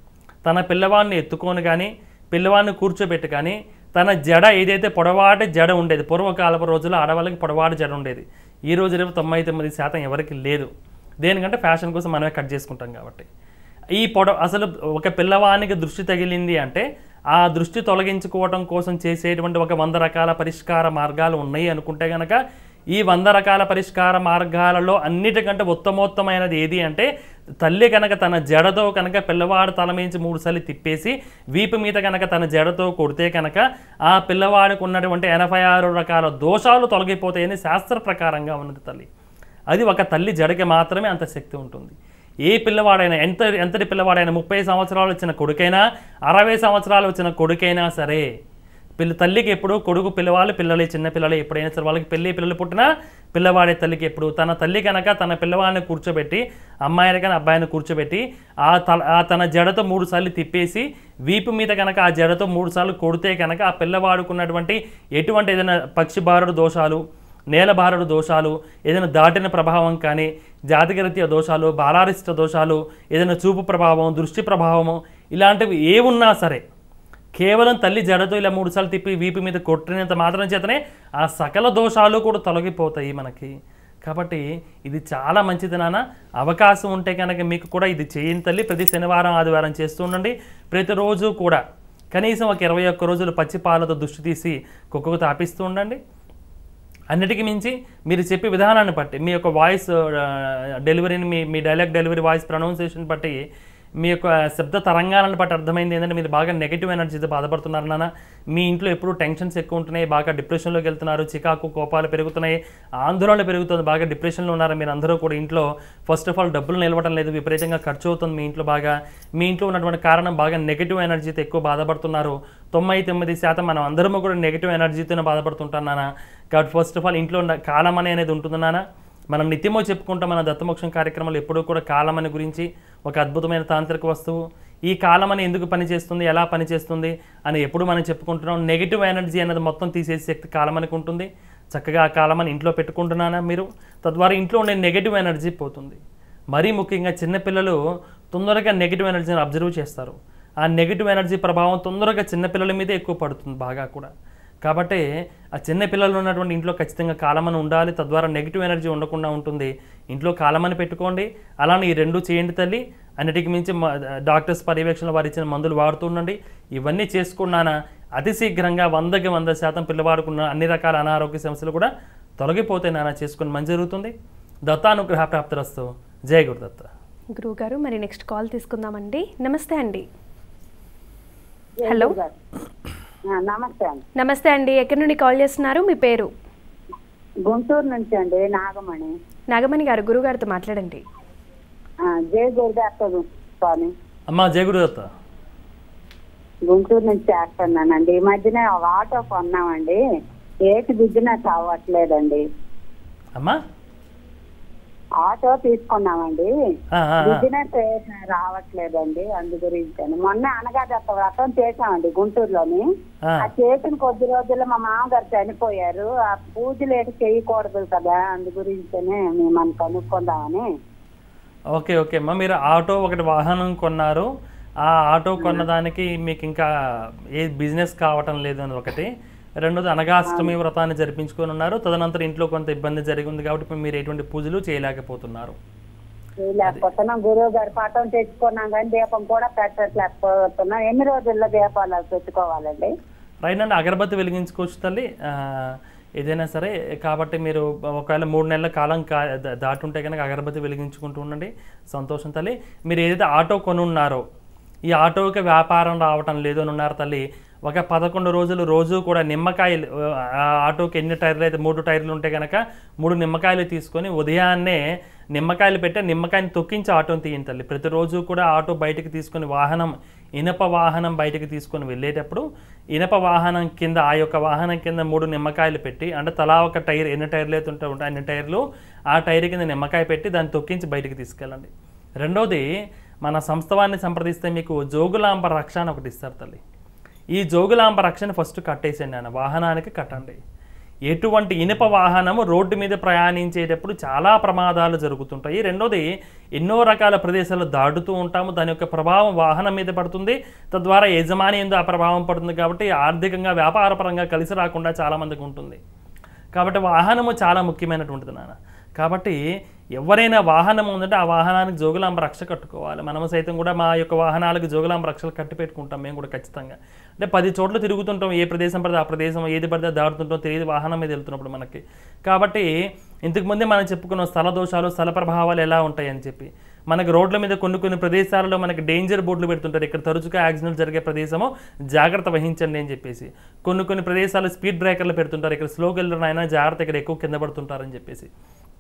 తన పిల్లవాడిని ఎత్తుకొని కానీ పిల్లవాడిని కూర్చోబెట్టి కానీ తన జడ ఏదైతే పొడవాటి జడ ఉండేది పూర్వకాలపు రోజుల్లో ఆడవాళ్ళకి పొడవాటి జడ ఉండేది ఈ రోజు రేపు తొంభై తొమ్మిది శాతం ఎవరికి లేదు దేనికంటే ఫ్యాషన్ కోసం మనమే కట్ చేసుకుంటాం కాబట్టి ఈ పొడ అసలు ఒక పిల్లవానికి దృష్టి తగిలింది అంటే ఆ దృష్టి తొలగించుకోవడం కోసం చేసేటువంటి ఒక వంద రకాల పరిష్కార మార్గాలు ఉన్నాయి అనుకుంటే కనుక ఈ వంద రకాల పరిష్కార మార్గాలలో అన్నిటికంటే ఉత్తమోత్తమైనది ఏది అంటే తల్లి కనుక తన జడతో కనుక పిల్లవాడు తల మించి మూడు సార్లు తిప్పేసి వీపు మీద కనుక తన జడతో కొడితే కనుక ఆ పిల్లవాడికి ఉన్నటువంటి ఎనభై ఆరు రకాల దోషాలు తొలగిపోతాయని శాస్త్ర ప్రకారంగా ఉన్నది తల్లి అది ఒక తల్లి జడకి మాత్రమే అంత శక్తి ఉంటుంది ఏ పిల్లవాడైనా ఎంత ఎంతటి పిల్లవాడైనా ముప్పై సంవత్సరాలు వచ్చిన కొడుకైనా అరవై సంవత్సరాలు వచ్చిన కొడుకైనా సరే పిల్ల తల్లికి ఎప్పుడు కొడుకు పిల్లవాళ్ళు పిల్లలు చిన్న పిల్లలు ఎప్పుడైనా సరే వాళ్ళకి పెళ్ళి పిల్లలు పుట్టినా పిల్లవాడే తల్లికి ఎప్పుడు తన తల్లి కనుక తన పిల్లవాడిని కూర్చోబెట్టి అమ్మాయిని కానీ అబ్బాయిని కూర్చోబెట్టి ఆ తల ఆ తన జడతో మూడు సార్లు తిప్పేసి వీపు మీద కనుక ఆ జడతో మూడు సార్లు కొడితే కనుక ఆ పిల్లవాడుకున్నటువంటి ఎటువంటి ఏదైనా పక్షిబారుడు దోషాలు నేలబారుడు దోషాలు ఏదైనా దాటిన ప్రభావం కానీ జాతకరీత్యా దోషాలు బాలారిష్ట దోషాలు ఏదైనా చూపు ప్రభావం దృష్టి ప్రభావము ఇలాంటివి ఏ ఉన్నా సరే కేవలం తల్లి జడతో ఇలా మూడుసార్లు తిప్పి వీపు మీద కొట్టినంత మాత్రం చేతనే ఆ సకల దోషాలు కూడా తొలగిపోతాయి మనకి కాబట్టి ఇది చాలా మంచిది నాన్న అవకాశం ఉంటే కనుక మీకు కూడా ఇది చేయని తల్లి ప్రతి శనివారం ఆదివారం చేస్తూ ఉండండి ప్రతిరోజు కూడా కనీసం ఒక ఇరవై ఒక్క రోజులు పచ్చి పాలతో దుష్టి తీసి కుక్కకు తాపిస్తూ ఉండండి అన్నిటికీ మించి మీరు చెప్పే విధానాన్ని బట్టి మీ యొక్క వాయిస్ డెలివరీని మీ మీ డైలాగ్ డెలివరీ వాయిస్ ప్రొనౌన్సియేషన్ బట్టి మీ యొక్క శబ్ద తరంగాలను బట్టి అర్థమైంది ఏంటంటే మీరు బాగా నెగిటివ్ ఎనర్జీతో బాధపడుతున్నారు నాన్న మీ ఇంట్లో ఎప్పుడు టెన్షన్స్ ఎక్కువ ఉంటున్నాయి బాగా డిప్రెషన్లోకి వెళ్తున్నారు చికాకు కోపాలు పెరుగుతున్నాయి ఆందోళన పెరుగుతుంది బాగా డిప్రెషన్లో ఉన్నారు మీరు అందరూ కూడా ఇంట్లో ఫస్ట్ ఆఫ్ ఆల్ డబ్బులు నిలవడం లేదు విపరీతంగా ఖర్చు అవుతుంది మీ ఇంట్లో బాగా మీ ఇంట్లో ఉన్నటువంటి కారణం బాగా నెగిటివ్ ఎనర్జీతో ఎక్కువ బాధపడుతున్నారు తొంభై తొమ్మిది శాతం మనం అందరము కూడా నెగిటివ్ ఎనర్జీతోనే బాధపడుతుంటాం నాన్న కాబట్టి ఫస్ట్ ఆఫ్ ఆల్ ఇంట్లో ఉన్న కాలం అనేది ఉంటుంది నాన్న మనం నిత్యమో చెప్పుకుంటాం మన దత్తమోక్షం కార్యక్రమాలు ఎప్పుడూ కూడా కాలమని గురించి ఒక అద్భుతమైన తాంత్రిక వస్తువు ఈ కాలమని ఎందుకు పనిచేస్తుంది ఎలా పనిచేస్తుంది అని ఎప్పుడు మనం చెప్పుకుంటున్నాం నెగిటివ్ ఎనర్జీ అనేది మొత్తం తీసేసే శక్తి కాలమనికి ఉంటుంది చక్కగా ఆ కాలమని ఇంట్లో పెట్టుకుంటున్నానా మీరు తద్వారా ఇంట్లో ఉండే నెగిటివ్ ఎనర్జీ పోతుంది మరీ ముఖ్యంగా చిన్నపిల్లలు తొందరగా నెగిటివ్ ఎనర్జీని అబ్జర్వ్ చేస్తారు ఆ నెగిటివ్ ఎనర్జీ ప్రభావం తొందరగా చిన్నపిల్లల మీదే ఎక్కువ పడుతుంది బాగా కూడా కాబట్టి ఆ చిన్న పిల్లలు ఉన్నటువంటి ఇంట్లో ఖచ్చితంగా కాలమని ఉండాలి తద్వారా నెగిటివ్ ఎనర్జీ ఉండకుండా ఉంటుంది ఇంట్లో కాలమని పెట్టుకోండి అలానే ఈ రెండు చేయండి తల్లి అన్నిటికి మించి మ- డాక్టర్స్ పర్యవేక్షణ వారు ఇచ్చిన మందులు వాడుతూ ఉండండి ఇవన్నీ చేసుకున్నానా అతి శీఘ్రంగా వందకి వంద శాతం పిల్లవాడుకున్న అన్ని రకాల అనారోగ్య సమస్యలు కూడా తొలగిపోతే నానా చేసుకుని మంచి జరుగుతుంది దత్తానుగ్రహ ప్రాప్తిరస్తు జయ గురుదత్త గురువుగారు మరి నెక్స్ట్ కాల్ తీసుకుందామండి నమస్తే అండి హలో ఆ, నమస్తే అండి నమస్తే అండి ఎక్కడి నుండి కాల్ చేస్తున్నారు మీ పేరు గుంటూరు నుంచి అండి నాగమణి నాగమణి గారు గురుగారితో మాట్లాడండి ఆ, జై గురుదాత్త స్వామి అమ్మా జయ గురుదత్త గుంటూరు నుంచి చేస్తున్నానండి ఈ మధ్యన ఒక ఆటో కొన్నామండి ఏటి బిజినెస్ అవ్వట్లేదండి అమ్మా ఆటో తీసుకున్నామండి ఆ, ఆ, ఆ. బిజినెస్ రావట్లేదండి అందు గురించి అని మొన్న అనగాదత్త వ్రతం చేసామండి గుంటూరులోని ఆ. ఆ చేసిన కొద్ది రోజుల్లో మా మామగారు చనిపోయారు ఆ పూజలు ఏటి చేయకూడదు కదా అందు గురించనే మేము కనుక్కుందామని ఓకే ఓకే అమ్మా మీరు ఆటో ఒకటి వాహనం కొన్నారు ఆ ఆటో కొన్నదానికి మీకు ఇంకా ఏ బిజినెస్ కావటం లేదు అని ఒకటి రెండోది అనగాష్టమి వ్రతాన్ని జరిపించుకొని ఉన్నారు తదనంతరం ఇంట్లో కొంత ఇబ్బంది జరిగి ఉంది కాబట్టి ఇప్పుడు మీరు ఎటువంటి పూజలు చేయలేకపోతున్నారు లేకపోతున్నాం గురువు గారి పాఠం తెచ్చుకున్నాం కానీ దీపం కూడా పెట్టట్లేకపోతున్నాం ఎన్ని రోజుల్లో దీపాలు అవి పెట్టుకోవాలండి రైట్ అండి అగరబత్తి వెలిగించుకోవచ్చు తల్లి ఆ, ఏదైనా సరే కాబట్టి మీరు ఒకవేళ మూడు నెలల కాలం కా దా- దాటుంటే కనుక అగరబత్తి వెలిగించుకుంటూ ఉండండి సంతోషం తల్లి మీరు ఏదైతే ఆటో కొని ఉన్నారో ఈ ఆటోకి వ్యాపారం రావటం లేదు అని ఉన్నారు తల్లి ఒక పదకొండు రోజులు రోజు కూడా నిమ్మకాయలు ఆ ఆటోకి ఎన్ని టైర్లు అయితే మూడు టైర్లు ఉంటే కనుక మూడు నిమ్మకాయలు తీసుకొని ఉదయాన్నే నిమ్మకాయలు పెట్టి నిమ్మకాయని తొక్కించి ఆటోని తీయండి తల్లి ప్రతిరోజు కూడా ఆటో బయటకు తీసుకొని వాహనం ఇనప వాహనం బయటకు తీసుకొని వెళ్ళేటప్పుడు ఇనప వాహనం కింద ఆ యొక్క వాహనం కింద మూడు నిమ్మకాయలు పెట్టి అంటే తలా ఒక టైర్ ఎన్ని టైర్లు అయితే ఉంటే ఉంటాయి అన్ని టైర్లు ఆ టైర్ కింద నిమ్మకాయ పెట్టి దాన్ని తొక్కించి బయటకు తీసుకెళ్ళండి రెండోది మన సంస్థవాన్ని సంప్రదిస్తే మీకు జోగులాంబ రక్ష అని ఒకటి ఇస్తారు తల్లి ఈ జోగులాంబ రక్షని ఫస్ట్ కట్టేసేయండి ఆయన వాహనానికి కట్టండి ఎటువంటి ఇనుప వాహనము రోడ్డు మీద ప్రయాణించేటప్పుడు చాలా ప్రమాదాలు జరుగుతుంటాయి రెండోది ఎన్నో రకాల ప్రదేశాలు దాటుతూ ఉంటాము దాని యొక్క ప్రభావం వాహనం మీద పడుతుంది తద్వారా యజమాని ఎందు ఆ ప్రభావం పడుతుంది కాబట్టి ఆర్థికంగా వ్యాపారపరంగా కలిసి రాకుండా చాలామందికి ఉంటుంది కాబట్టి వాహనము చాలా ముఖ్యమైనటువంటిది నాన్న కాబట్టి ఎవరైనా వాహనం ఉందంటే ఆ వాహనానికి జోగులాంబ రక్ష కట్టుకోవాలి మనము సైతం కూడా మా యొక్క వాహనాలకు జోగులాంబ రక్షలు కట్టి పెట్టుకుంటాం మేము కూడా ఖచ్చితంగా అంటే పది చోట్ల తిరుగుతుంటాం ఏ ప్రదేశం పడితే ఆ ప్రదేశం ఏది పడితే అది దాడుతుంటాం తెలియదు వాహనం మీద వెళ్తున్నప్పుడు మనకి కాబట్టి ఇంతకు ముందే మనం చెప్పుకున్న స్థల దోషాలు స్థల ప్రభావాలు ఎలా ఉంటాయని చెప్పి మనకి రోడ్ల మీద కొన్ని కొన్ని ప్రదేశాలలో మనకి డేంజర్ బోర్డులు పెడుతుంటారు ఇక్కడ తరచుగా యాక్సిడెంట్ జరిగే ప్రదేశము జాగ్రత్త వహించండి అని చెప్పేసి కొన్ని కొన్ని ప్రదేశాలు స్పీడ్ బ్రేకర్లు పెడుతుంటారు ఇక్కడ స్లోకి వెళ్ళిన అయినా జాగ్రత్త ఇక్కడ ఎక్కువ కింద పడుతుంటారని చెప్పేసి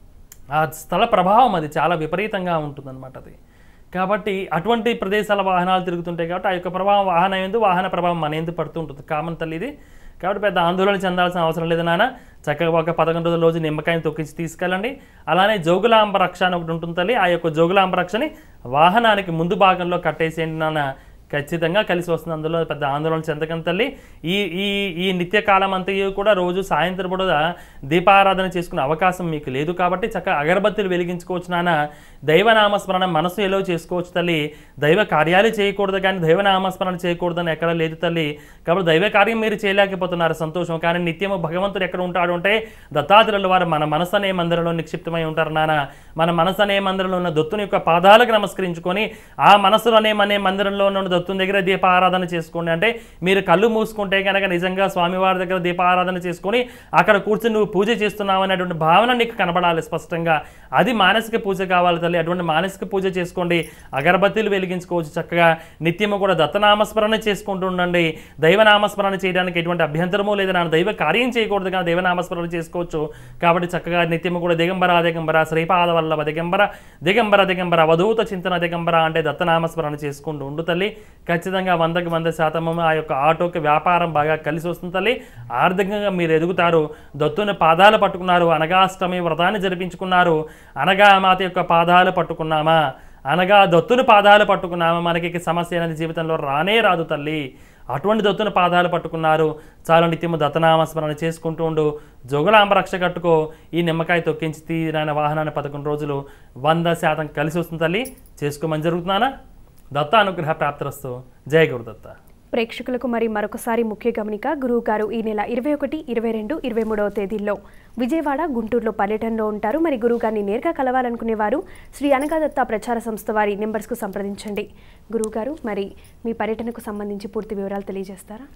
ఆ స్థల ప్రభావం అది చాలా విపరీతంగా ఉంటుందన్నమాట అది కాబట్టి అటువంటి ప్రదేశాల వాహనాలు తిరుగుతుంటాయి కాబట్టి ఆ యొక్క ప్రభావం వాహనం ఎందు వాహన ప్రభావం మన ఎందు పడుతూ ఉంటుంది కామన్ తల్లి ఇది కాబట్టి పెద్ద ఆందోళన చెందాల్సిన అవసరం లేదు నాన్న చక్కగా ఒక పదకొండు రోజుల రోజు నిమ్మకాయని తొక్కించి తీసుకెళ్ళండి అలానే జోగులాంబ రక్ష అని ఒకటి ఉంటుంది తల్లి ఆ యొక్క జోగులాంబ రక్షని వాహనానికి ముందు భాగంలో కట్టేసేయండి నాన్న ఖచ్చితంగా కలిసి వస్తుంది అందులో పెద్ద ఆందోళన చెందకం తల్లి ఈ ఈ ఈ నిత్యకాలం అంతయు కూడా రోజు సాయంత్రం పూట దీపారాధన చేసుకునే అవకాశం మీకు లేదు కాబట్టి చక్కగా అగరబత్తులు వెలిగించుకోవచ్చు నాన్న దైవనామస్మరణ మనసు ఎలో చేసుకోవచ్చు తల్లి దైవ కార్యాలు చేయకూడదు కానీ దైవనామస్మరణ చేయకూడదని ఎక్కడ లేదు తల్లి కాబట్టి దైవ కార్యం మీరు చేయలేకపోతున్నారు సంతోషం కానీ నిత్యము భగవంతుడు ఎక్కడ ఉంటాడు అంటే దత్తాత్రుల వారు మన మనసు అనే మందిరంలో నిక్షిప్తమై ఉంటారు నాన్న మన మనసు అనే మందిరంలో ఉన్న దత్తుని యొక్క పాదాలకు నమస్కరించుకొని ఆ మనసులో అనే అనే మందిరంలో ఉన్న దత్తుని దగ్గర దీపారాధన చేసుకోండి అంటే మీరు కళ్ళు మూసుకుంటే కనుక నిజంగా స్వామివారి దగ్గర దీపారాధన చేసుకొని అక్కడ కూర్చుని నువ్వు పూజ చేస్తున్నావు అనేటువంటి భావన నీకు కనపడాలి స్పష్టంగా అది మానసిక పూజ కావాలి తల్లి అటువంటి మానసిక పూజ చేసుకోండి అగరబత్తీలు వెలిగించుకోవచ్చు చక్కగా నిత్యము కూడా దత్తనామస్మరణ చేసుకుంటూ ఉండండి దైవనామస్మరణ చేయడానికి ఎటువంటి అభ్యంతరము లేదు నా దైవ కార్యం చేయకూడదు కానీ దైవనామస్మరణ చేసుకోవచ్చు కాబట్టి చక్కగా నిత్యము కూడా దిగంబర దిగంబర శ్రీపాద వల్లభ దిగంబర దిగంబర దిగంబర అవధూత చింతన దిగంబర అంటే దత్తనామస్మరణ చేసుకుంటూ ఉండు తల్లి ఖచ్చితంగా వందకి వంద శాతము ఆ యొక్క ఆటోకి వ్యాపారం బాగా కలిసి వస్తుంది తల్లి ఆర్థికంగా మీరు ఎదుగుతారు దత్తుని పాదాలు పట్టుకున్నారు అనగాష్టమి వ్రతాన్ని జరిపించుకున్నారు అనగా మాత యొక్క పాదాలు పట్టుకున్నామా అనగా దత్తుని పాదాలు పట్టుకున్నామా మనకి ఇక సమస్య అనేది జీవితంలో రానే రాదు తల్లి అటువంటి దత్తుని పాదాలు పట్టుకున్నారు చాలా నిత్యము దత్తనామస్మరణ చేసుకుంటూ ఉండు జోగులాంబ రక్ష కట్టుకో ఈ నిమ్మకాయ తొక్కించి తీరాన వాహనాన్ని పదకొండు రోజులు వంద శాతం కలిసి వస్తుంది తల్లి చేసుకోమని జరుగుతున్నానా దత్త అనుగ్రహ ప్రాప్తిరస్తు జయ గురుదత్త ప్రేక్షకులకు మరి మరొకసారి ముఖ్య గమనిక గురువు గారు ఈ నెల ఇరవై ఒకటి ఇరవై రెండు ఇరవై మూడవ తేదీల్లో విజయవాడ గుంటూరులో పర్యటనలో ఉంటారు మరి గురువు గారిని నేరుగా కలవాలనుకునేవారు శ్రీ అనగాదత్త ప్రచార సంస్థ వారి నెంబర్స్కు సంప్రదించండి గురువు గారు మరి మీ పర్యటనకు సంబంధించి పూర్తి వివరాలు తెలియజేస్తారా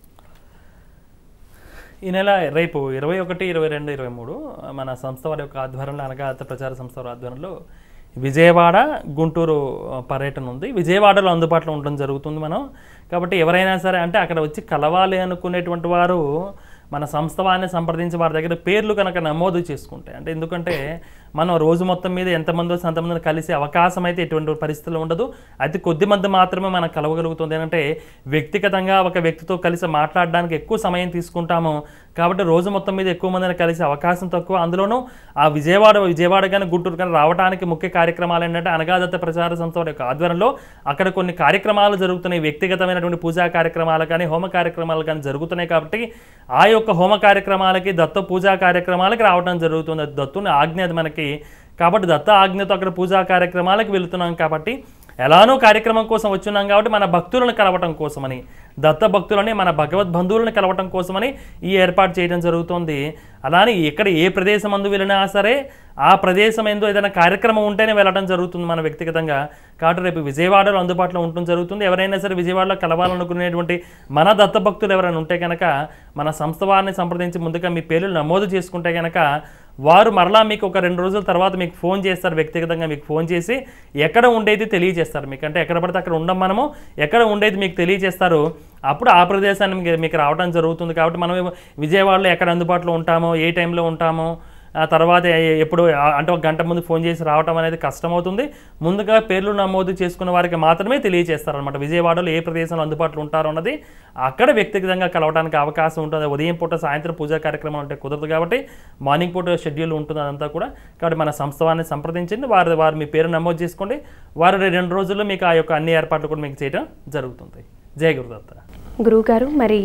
ఈ నెల రేపు ఇరవై ఒకటి ఇరవై రెండు ఇరవై మూడు మన సంస్థ వారి యొక్క ఆధ్వర్యంలో అనగాదత్త ప్రచార సంస్థ వారి ఆధ్వర్యంలో విజయవాడ గుంటూరు ఆ, పర్యటన ఉంది విజయవాడలో అందుబాటులో ఉండడం జరుగుతుంది మనం కాబట్టి ఎవరైనా సరే అంటే అక్కడ వచ్చి కలవాలి అనుకునేటువంటి వారు మన సంస్థ వారిని సంప్రదించి వారి దగ్గర పేర్లు కనుక నమోదు చేసుకుంటే అంటే ఎందుకంటే మనం రోజు మొత్తం మీద ఎంతమంది వస్తే అంతమందిని కలిసే అవకాశం అయితే ఎటువంటి పరిస్థితుల్లో ఉండదు అతి కొద్ది మంది మాత్రమే మనం కలవగలుగుతుంది ఏంటంటే వ్యక్తిగతంగా ఒక వ్యక్తితో కలిసి మాట్లాడడానికి ఎక్కువ సమయం తీసుకుంటాము కాబట్టి రోజు మొత్తం మీద ఎక్కువ మందిని కలిసే అవకాశం తక్కువ అందులోనూ ఆ విజయవాడ విజయవాడ కానీ గుంటూరు కానీ రావడానికి ముఖ్య కార్యక్రమాలు ఏంటంటే అనగాదత్త ప్రచార సంస్థ వారి యొక్క ఆధ్వర్యంలో అక్కడ కొన్ని కార్యక్రమాలు జరుగుతున్నాయి వ్యక్తిగతమైనటువంటి పూజా కార్యక్రమాలు కానీ హోమ కార్యక్రమాలు కానీ జరుగుతున్నాయి కాబట్టి ఆ యొక్క హోమ కార్యక్రమాలకి దత్త పూజా కార్యక్రమాలకి రావడం జరుగుతుంది అది దత్తుని ఆజ్ఞ అది మనకి కాబట్టి దత్త ఆజ్ఞతో అక్కడ పూజా కార్యక్రమాలకు వెళుతున్నాం కాబట్టి ఎలానో కార్యక్రమం కోసం వచ్చున్నాం కాబట్టి మన భక్తులను కలవటం కోసమని దత్త భక్తులని మన భగవద్ బంధువులను కలవటం కోసమని ఈ ఏర్పాటు చేయడం జరుగుతుంది అలానే ఎక్కడ ఏ ప్రదేశం అందు వెళ్ళినా సరే ఆ ప్రదేశం ఎందు ఏదైనా కార్యక్రమం ఉంటేనే వెళ్ళడం జరుగుతుంది మన వ్యక్తిగతంగా కాబట్టి రేపు విజయవాడలో అందుబాటులో ఉండటం జరుగుతుంది ఎవరైనా సరే విజయవాడలో కలవాలనుకునేటువంటి మన దత్త భక్తులు ఎవరైనా ఉంటే కనుక మన సంస్థ వారిని సంప్రదించి ముందుగా మీ పేర్లు నమోదు చేసుకుంటే కనుక వారు మరలా మీకు ఒక రెండు రోజుల తర్వాత మీకు ఫోన్ చేస్తారు వ్యక్తిగతంగా మీకు ఫోన్ చేసి ఎక్కడ ఉండేది తెలియజేస్తారు మీకు అంటే ఎక్కడ పడితే అక్కడ ఉండం మనము ఎక్కడ ఉండేది మీకు తెలియజేస్తారు అప్పుడు ఆ ప్రదేశాన్ని మీకు- మీకు రావడం జరుగుతుంది కాబట్టి మనం విజయవాడలో ఎక్కడ అందుబాటులో ఉంటామో ఏ టైంలో ఉంటామో ఆ తర్వాత ఎ- ఎప్పుడు ఆ- అంటే ఒక గంట ముందు ఫోన్ చేసి రావటం అనేది కష్టమవుతుంది ముందుగా పేర్లు నమోదు చేసుకున్న వారికి మాత్రమే తెలియజేస్తారనమాట విజయవాడలో ఏ ప్రదేశంలో అందుబాటులో ఉంటారో అన్నది అక్కడ వ్యక్తిగతంగా కలవడానికి అవకాశం ఉంటుంది ఉదయం పూట సాయంత్రం పూజా కార్యక్రమాలు ఉంటే కుదరదు కాబట్టి మార్నింగ్ పూట షెడ్యూల్ ఉంటుంది అదంతా కూడా కాబట్టి మన సంస్థ వారిని సంప్రదించండి వారి వారు మీ పేరు నమోదు చేసుకోండి వారు రెండు రోజుల్లో మీకు ఆ యొక్క అన్ని ఏర్పాట్లు కూడా మీకు చేయడం జరుగుతుంది జయ గురుదత్త గురువు గారు మరి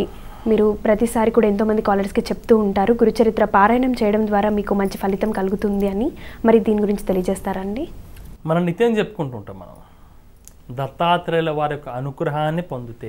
మీరు ప్రతిసారి కూడా ఎంతోమంది కాలర్స్కి చెప్తూ ఉంటారు గురుచరిత్ర పారాయణం చేయడం ద్వారా మీకు మంచి ఫలితం కలుగుతుంది అని మరి దీని గురించి తెలియజేస్తారండి మనం నిత్యం చెప్పుకుంటుంటాం మనం దత్తాత్రేయుల వారి యొక్క అనుగ్రహాన్ని పొందితే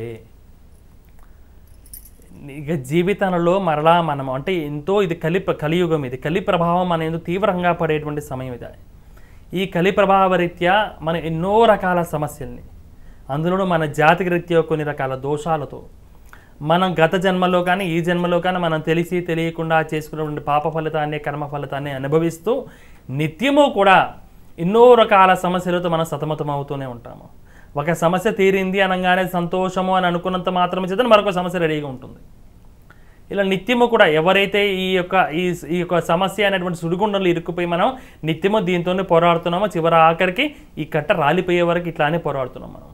ఇక జీవితంలో మరలా మనం అంటే ఎంతో ఇది కలి కలియుగం ఇది కలి ప్రభావం అనేది తీవ్రంగా పడేటువంటి సమయం ఇది ఈ కలి ప్రభావ రీత్యా మన ఎన్నో రకాల సమస్యల్ని అందులోనూ మన జాతిక రీత్యా కొన్ని రకాల దోషాలతో మనం గత జన్మలో కానీ ఈ జన్మలో కానీ మనం తెలిసి తెలియకుండా చేసుకున్నటువంటి పాప ఫలితాన్ని కర్మ ఫలితాన్ని అనుభవిస్తూ నిత్యము కూడా ఎన్నో రకాల సమస్యలతో మనం సతమతం అవుతూనే ఉంటాము ఒక సమస్య తీరింది అనగానే సంతోషము అని అనుకున్నంత మాత్రమే చేత మరొక సమస్య రెడీగా ఉంటుంది ఇలా నిత్యము కూడా ఎవరైతే ఈ యొక్క ఈ ఈ యొక్క సమస్య అనేటువంటి సుడిగుండంలో ఇరుక్కుపోయి మనం నిత్యము దీంతోనే పోరాడుతున్నామో చివరి ఆఖరికి ఈ కట్ట రాలిపోయే వరకు ఇట్లానే పోరాడుతున్నాం మనం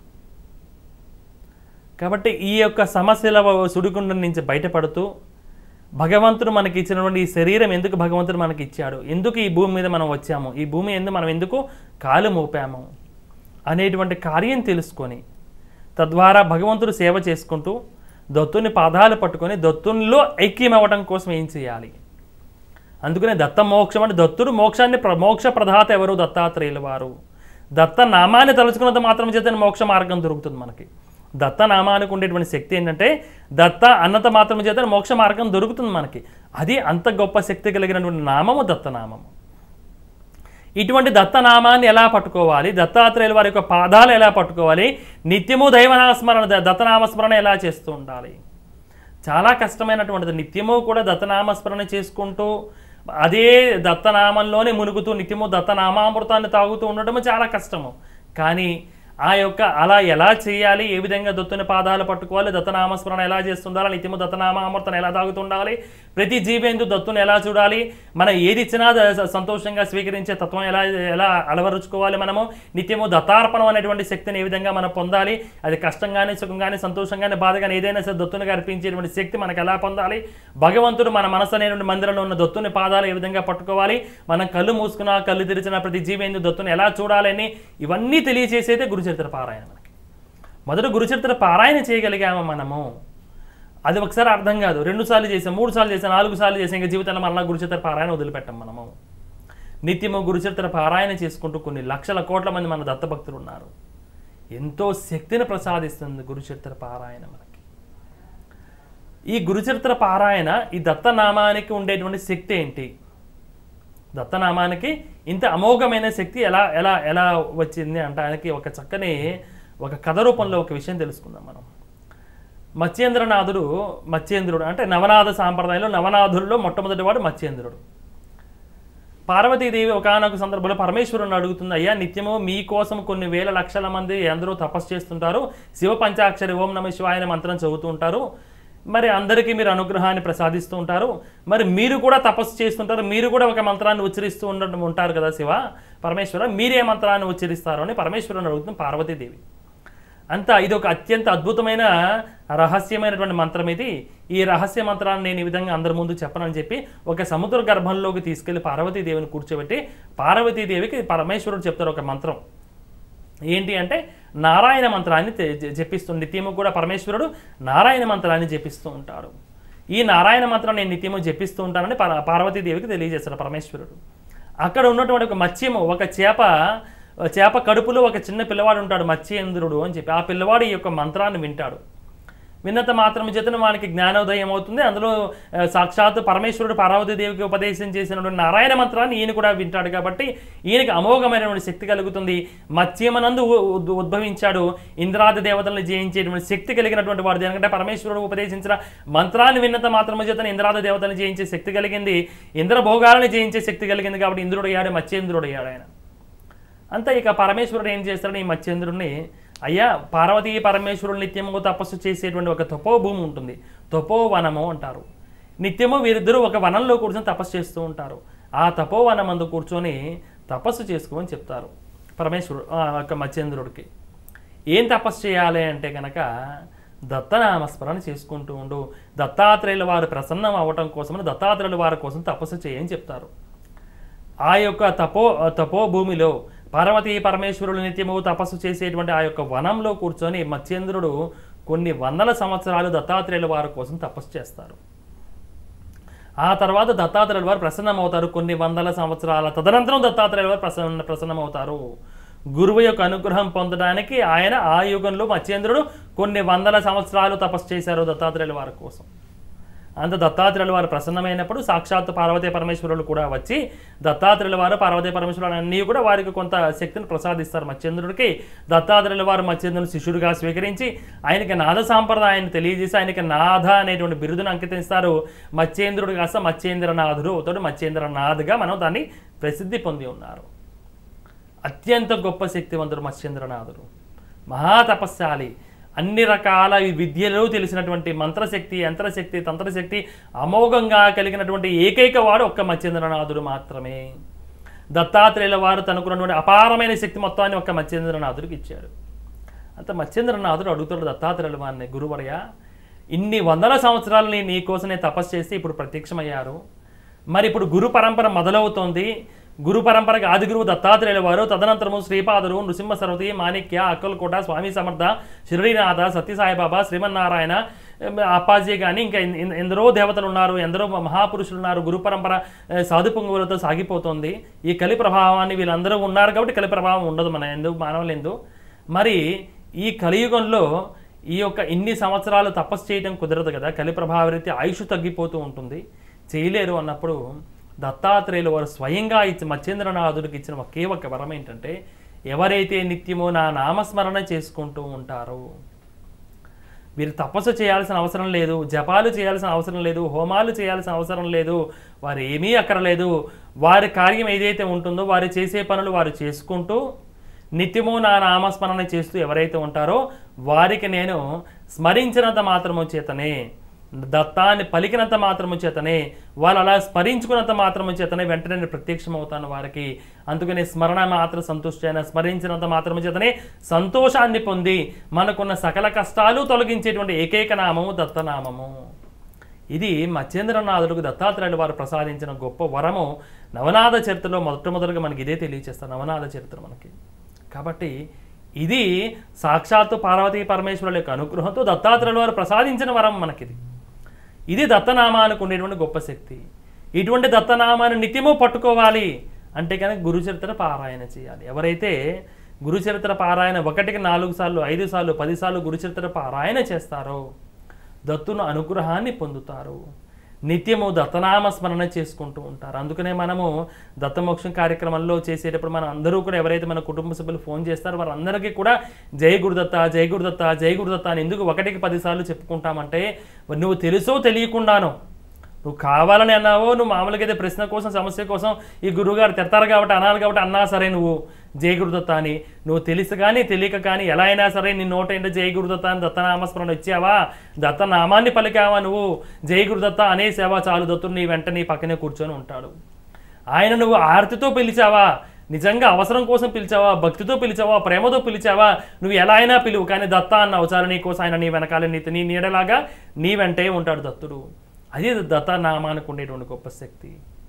కాబట్టి ఈ యొక్క సమస్యల సుడిగుండం నుంచి బయటపడుతూ భగవంతుడు మనకి ఇచ్చినటువంటి ఈ శరీరం ఎందుకు భగవంతుడు మనకి ఇచ్చాడు ఎందుకు ఈ భూమి మీద మనం వచ్చాము ఈ భూమి ఎందుకు మనం ఎందుకు కాలు మోపాము అనేటువంటి కార్యం తెలుసుకొని తద్వారా భగవంతుడు సేవ చేసుకుంటూ దత్తుని పాదాలు పట్టుకొని దత్తునిలో ఐక్యం అవ్వడం కోసం ఏం చేయాలి అందుకనే దత్త మోక్షం అంటే దత్తుడు మోక్షాన్ని ప్ర- మోక్ష ప్రదాత ఎవరు దత్తాత్రేయుల వారు దత్త నామాన్ని తలుచుకున్నంత మాత్రం చేత మోక్ష మార్గం దొరుకుతుంది మనకి దత్త నామానికి ఉండేటువంటి శక్తి ఏంటంటే దత్త అన్నత మాత్రం చేత మోక్ష మార్గం దొరుకుతుంది మనకి అది అంత గొప్ప శక్తి కలిగినటువంటి నామము దత్తనామము ఇటువంటి దత్తనామాన్ని ఎలా పట్టుకోవాలి దత్తాత్రేయుల వారి యొక్క పాదాలు ఎలా పట్టుకోవాలి నిత్యము దైవనామస్మరణ ద- దత్తనామస్మరణ ఎలా చేస్తూ ఉండాలి చాలా కష్టమైనటువంటిది నిత్యము కూడా దత్తనామస్మరణ చేసుకుంటూ అదే దత్తనామంలోనే మునుగుతూ నిత్యము దత్తనామామృతాన్ని తాగుతూ ఉండటము చాలా కష్టము కానీ ఆ యొక్క అలా ఎలా చేయాలి ఏ విధంగా దత్తుని పాదాలు పట్టుకోవాలి దత్తనామస్మరణ ఎలా చేస్తుండాలి నిత్యము దత్తనామామృతాన్ని ఎలా తాగుతుండాలి ప్రతి జీవేందు దత్తుని ఎలా చూడాలి మనం ఏది ఇచ్చినా ద- సంతోషంగా స్వీకరించే తత్వం ఎలా ఎలా అలవరుచుకోవాలి మనము నిత్యము దత్తార్పణం అనేటువంటి శక్తిని ఏ విధంగా మనం పొందాలి అది కష్టంగానే సుఖంగానే సంతోషంగానే బాధగానే ఏదైనా సరే దత్తునికి అర్పించేటువంటి శక్తి మనకు ఎలా పొందాలి భగవంతుడు మన మనసు అనేటువంటి మందిరంలో ఉన్న దత్తుని పాదాలు ఏ విధంగా పట్టుకోవాలి మనం కళ్ళు మూసుకున్నా కళ్ళు తెరిచిన ప్రతి జీవేందు దత్తుని ఎలా చూడాలని ఇవన్నీ తెలియజేసేదే గురుచరిత్ర పారాయణ మనకి మొదట గురుచరిత్ర పారాయణ చేయగలిగాము మనము అది ఒకసారి అర్థం కాదు రెండు సార్లు చేసాం మూడు సార్లు చేసాం నాలుగు సార్లు చేసాం ఇంకా జీవితంలో మళ్ళీ గురుచరిత్ర పారాయణ వదిలిపెట్టాం మనము నిత్యము గురుచరిత్ర పారాయణ చేసుకుంటూ కొన్ని లక్షల కోట్ల మంది మన దత్తభక్తులు ఉన్నారు ఎంతో శక్తిని ప్రసాదిస్తుంది గురుచరిత్ర పారాయణ మనకి ఈ గురుచరిత్ర పారాయణ ఈ దత్తనామానికి ఉండేటువంటి శక్తి ఏంటి దత్తనామానికి ఇంత అమోఘమైన శక్తి ఎలా ఎలా ఎలా వచ్చింది అంటానికి ఒక చక్కని ఒక కథ రూపంలో ఒక విషయం తెలుసుకుందాం మనం మత్స్యేంద్రనాథుడు మత్స్యేంద్రుడు అంటే నవనాథ సాంప్రదాయంలో నవనాథుల్లో మొట్టమొదటి వాడు మత్స్యేంద్రుడు పార్వతీదేవి ఒకనొక సందర్భంలో పరమేశ్వరుని అడుగుతుంది అయ్యా నిత్యము మీకోసం కొన్ని వేల లక్షల మంది అందరూ తపస్సు చేస్తుంటారు శివ పంచాక్షరి ఓం నమ శివాయ అనే మంత్రం చదువుతూ ఉంటారు మరి అందరికీ మీరు అనుగ్రహాన్ని ప్రసాదిస్తూ ఉంటారు మరి మీరు కూడా తపస్సు చేస్తుంటారు మీరు కూడా ఒక మంత్రాన్ని ఉచ్చరిస్తూ ఉండడం ఉంటారు కదా శివ పరమేశ్వర మీరే మంత్రాన్ని ఉచ్చరిస్తారు అని పరమేశ్వరుని అడుగుతుంది పార్వతీదేవి అంత ఇది ఒక అత్యంత అద్భుతమైన రహస్యమైనటువంటి మంత్రం ఇది ఈ రహస్య మంత్రాన్ని నేను ఈ విధంగా అందరి ముందు చెప్పనని చెప్పి ఒక సముద్ర గర్భంలోకి తీసుకెళ్లి పార్వతీదేవిని కూర్చోబెట్టి పార్వతీదేవికి పరమేశ్వరుడు చెప్తారు ఒక మంత్రం ఏంటి అంటే నారాయణ మంత్రాన్ని తె- జ- జపిస్తూ నిత్యము కూడా పరమేశ్వరుడు నారాయణ మంత్రాన్ని జపిస్తూ ఉంటాడు ఈ నారాయణ మంత్రం నేను నిత్యము జపిస్తూ ఉంటానని పార పార్వతీదేవికి తెలియజేస్తాడు పరమేశ్వరుడు అక్కడ ఉన్నటువంటి ఒక మత్స్యము ఒక చేప చేప కడుపులో ఒక చిన్న పిల్లవాడు ఉంటాడు మత్స్యేంద్రుడు అని చెప్పి ఆ పిల్లవాడు ఈ యొక్క మంత్రాన్ని వింటాడు విన్నత మాత్రం చేతన వానికి జ్ఞానోదయం అవుతుంది అందులో ఆ, సాక్షాత్ పరమేశ్వరుడు పార్వతీదేవికి ఉపదేశం చేసినటువంటి నారాయణ మంత్రాన్ని ఈయన కూడా వింటాడు కాబట్టి ఈయనకి అమోఘమైనటువంటి శక్తి కలుగుతుంది మత్స్యమనందు ఉ- ఉద్- ఉద్భవించాడు ఇంద్రాది దేవతలను జయించేటువంటి శక్తి కలిగినటువంటి వాడు ఎందుకంటే పరమేశ్వరుడు ఉపదేశించిన మంత్రాన్ని విన్నత మాత్రము చేతన ఇంద్రాది దేవతలను జయించే శక్తి కలిగింది ఇంద్రభోగాలను జయించే శక్తి కలిగింది కాబట్టి ఇంద్రుడు అయ్యాడు మత్స్యేంద్రుడు అయ్యాడు ఆయన అంతా ఇక పరమేశ్వరుడు ఏం చేస్తాడు ఈ మత్స్యేంద్రుడిని అయ్యా పార్వతీ పరమేశ్వరుడు నిత్యము తపస్సు చేసేటువంటి ఒక తపోభూమి ఉంటుంది తపోవనము అంటారు నిత్యము వీరిద్దరూ ఒక వనంలో కూర్చొని తపస్సు చేస్తూ ఉంటారు ఆ తపోవనం అందు కూర్చొని తపస్సు చేసుకోమని చెప్తారు పరమేశ్వరుడు ఆ యొక్క మత్స్యేంద్రుడికి ఏం తపస్సు చేయాలి అంటే కనుక దత్తనామస్మరణ చేసుకుంటూ ఉండు దత్తాత్రేయుల వారు ప్రసన్నం అవ్వటం కోసమని దత్తాత్రేయుల వారి కోసం తపస్సు చేయని చెప్తారు ఆ యొక్క తపో తపో భూమిలో పార్వతీ పరమేశ్వరులు నిత్యము తపస్సు చేసేటువంటి ఆ యొక్క వనంలో కూర్చొని మత్స్యేంద్రుడు కొన్ని వందల సంవత్సరాలు దత్తాత్రేయుల వారి కోసం తపస్సు చేస్తారు ఆ తర్వాత దత్తాత్రేయుల వారు ప్రసన్నమవుతారు కొన్ని వందల సంవత్సరాల తదనంతరం దత్తాత్రేయుల వారు ప్రసన్న ప్రసన్నమవుతారు గురువు యొక్క అనుగ్రహం పొందడానికి ఆయన ఆ యుగంలో మత్స్యేంద్రుడు కొన్ని వందల సంవత్సరాలు తపస్సు చేశారు దత్తాత్రేయుల వారి కోసం అంత దత్తాత్రేయుల వారు ప్రసన్నమైనప్పుడు సాక్షాత్ పార్వతీ పరమేశ్వరులు కూడా వచ్చి దత్తాత్రేయుల వారు పార్వతీ పరమేశ్వరులు అన్నీ కూడా వారికి కొంత శక్తిని ప్రసాదిస్తారు మత్స్యేంద్రుడికి దత్తాత్రేయుల వారు మత్స్యేంద్రుని శిష్యుడిగా స్వీకరించి ఆయనకి నాద సాంప్రదాయాన్ని తెలియజేసి ఆయనకి నాథ అనేటువంటి బిరుదును అంకితిస్తారు మత్స్యేంద్రుడు కాస్త మత్స్యేంద్రనాథుడు అవుతాడు మత్స్యేంద్రనాథ్గా మనం దాన్ని ప్రసిద్ధి పొంది ఉన్నారు అత్యంత గొప్ప శక్తివంతుడు మత్స్యేంద్రనాథుడు మహాతపస్శాలి అన్ని రకాల ఈ విద్యలు తెలిసినటువంటి మంత్రశక్తి యంత్రశక్తి తంత్రశక్తి అమోఘంగా కలిగినటువంటి ఏకైక వాడు ఒక్క మత్స్యేంద్రనాథుడు మాత్రమే దత్తాత్రేయుల వారు తనకున్నటువంటి అపారమైన శక్తి మొత్తాన్ని ఒక్క మత్స్యేంద్రనాథుడికి ఇచ్చాడు అంత మత్స్యేంద్రనాథుడు అడుగుతాడు దత్తాత్రేయుల వారిని గురువర్య ఇన్ని వందల సంవత్సరాలు నేను నీ కోసం నేను తపస్సు చేసి ఇప్పుడు ప్రత్యక్షమయ్యారు మరి ఇప్పుడు గురు పరంపర మొదలవుతోంది గురు పరంపరకి ఆది గురువు దత్తాత్రేయుల వారు తదనంతరము శ్రీపాదులు నృసింహ సరవతి మాణిక్య అక్కలకోట స్వామి సమర్థ షిరిడీనాథ సత్యసాయిబాబా శ్రీమన్నారాయణ ఎం, అప్పాజీ కానీ ఇంకా ఎన్- ఎన్- ఎందరో దేవతలు ఉన్నారు ఎందరో మహాపురుషులు ఉన్నారు గురు పరంపర ఏ, సాధు పొంగులతో సాగిపోతుంది ఈ కలి ప్రభావాన్ని వీళ్ళందరూ ఉన్నారు కాబట్టి కలి ప్రభావం ఉండదు మన ఎందుకు మానవులు మరి ఈ కలియుగంలో ఈ యొక్క ఇన్ని సంవత్సరాలు తపస్సు చేయడం కుదరదు కదా కలి ప్రభావరీతి ఆయుష్ తగ్గిపోతూ ఉంటుంది చేయలేరు అన్నప్పుడు దత్తాత్రేయులు వారు స్వయంగా ఇచ్చి మచ్చేంద్రనాథుడికి ఇచ్చిన ఒకే ఒక వరం ఏంటంటే ఎవరైతే నిత్యమో నా నామస్మరణ చేసుకుంటూ ఉంటారో వీరు తపస్సు చేయాల్సిన అవసరం లేదు జపాలు చేయాల్సిన అవసరం లేదు హోమాలు చేయాల్సిన అవసరం లేదు వారు ఏమీ అక్కర్లేదు వారి కార్యం ఏదైతే ఉంటుందో వారు చేసే పనులు వారు చేసుకుంటూ నిత్యము నా నామస్మరణ చేస్తూ ఎవరైతే ఉంటారో వారికి నేను స్మరించినంత మాత్రము చేతనే దత్తాన్ని పలికినంత మాత్రము చేతనే వాళ్ళు అలా స్మరించుకున్నంత మాత్రము చేతనే వెంటనే నేను ప్రత్యక్షమవుతాను వారికి అందుకని స్మరణ మాత్ర సంతుష్టి అయిన స్మరించినంత మాత్రము చేతనే సంతోషాన్ని పొంది మనకున్న సకల కష్టాలు తొలగించేటువంటి ఏకైక నామము దత్తనామము ఇది మచ్చేంద్రనాథుడికి దత్తాత్రేయులు వారు ప్రసాదించిన గొప్ప వరము నవనాథ చరిత్రలో మొట్టమొదటిగా మనకి ఇదే తెలియచేస్తారు నవనాథ చరిత్ర మనకి కాబట్టి ఇది సాక్షాత్తు పార్వతీ పరమేశ్వరుల యొక్క అనుగ్రహంతో దత్తాత్రేయుల వారు ప్రసాదించిన వరం మనకిది ఇది దత్తనామానికి ఉండేటువంటి గొప్ప శక్తి ఇటువంటి దత్తనామాన్ని నిత్యము పట్టుకోవాలి అంటే కనుక గురుచరిత్ర పారాయణ చేయాలి ఎవరైతే గురుచరిత్ర పారాయణ ఒకటికి నాలుగు సార్లు ఐదు సార్లు పదిసార్లు గురుచరిత్ర పారాయణ చేస్తారో దత్తును అనుగ్రహాన్ని పొందుతారు నిత్యము దత్తనామ స్మరణ చేసుకుంటూ ఉంటారు అందుకనే మనము దత్తమోక్షం కార్యక్రమంలో చేసేటప్పుడు మన అందరూ కూడా ఎవరైతే మన కుటుంబ సభ్యులు ఫోన్ చేస్తారో వారందరికీ కూడా జై గురుదత్త జై గురుదత్త జై గురుదత్త అని ఎందుకు ఒకటికి పదిసార్లు చెప్పుకుంటామంటే నువ్వు తెలుసో తెలియకుండానో నువ్వు కావాలని అన్నావో నువ్వు మామూలుగా అయితే ప్రశ్న కోసం సమస్య కోసం ఈ గురువుగారు తిడతారు కాబట్టి అనాలి కాబట్టి అన్నా సరే నువ్వు జై గురుదత్త అని నువ్వు తెలుసు కానీ తెలియక కానీ ఎలా అయినా సరే నీ నోట ఏంటో జై గురుదత్త అని దత్తనామస్మరణ ఇచ్చావా దత్తనామాన్ని పలికావా నువ్వు జై గురుదత్త అనేసావా చాలు దత్తుడు నీ వెంట నీ పక్కనే కూర్చొని ఉంటాడు ఆయన నువ్వు ఆర్తితో పిలిచావా నిజంగా అవసరం కోసం పిలిచావా భక్తితో పిలిచావా ప్రేమతో పిలిచావా నువ్వు ఎలా అయినా పిలువు కానీ దత్త అన్నావు చాలు నీ కోసం ఆయన నీ వెనకాల నీ నీ నీడలాగా నీ వెంటే ఉంటాడు దత్తుడు అది దత్త నామానికి ఉండేటువంటి గొప్ప శక్తి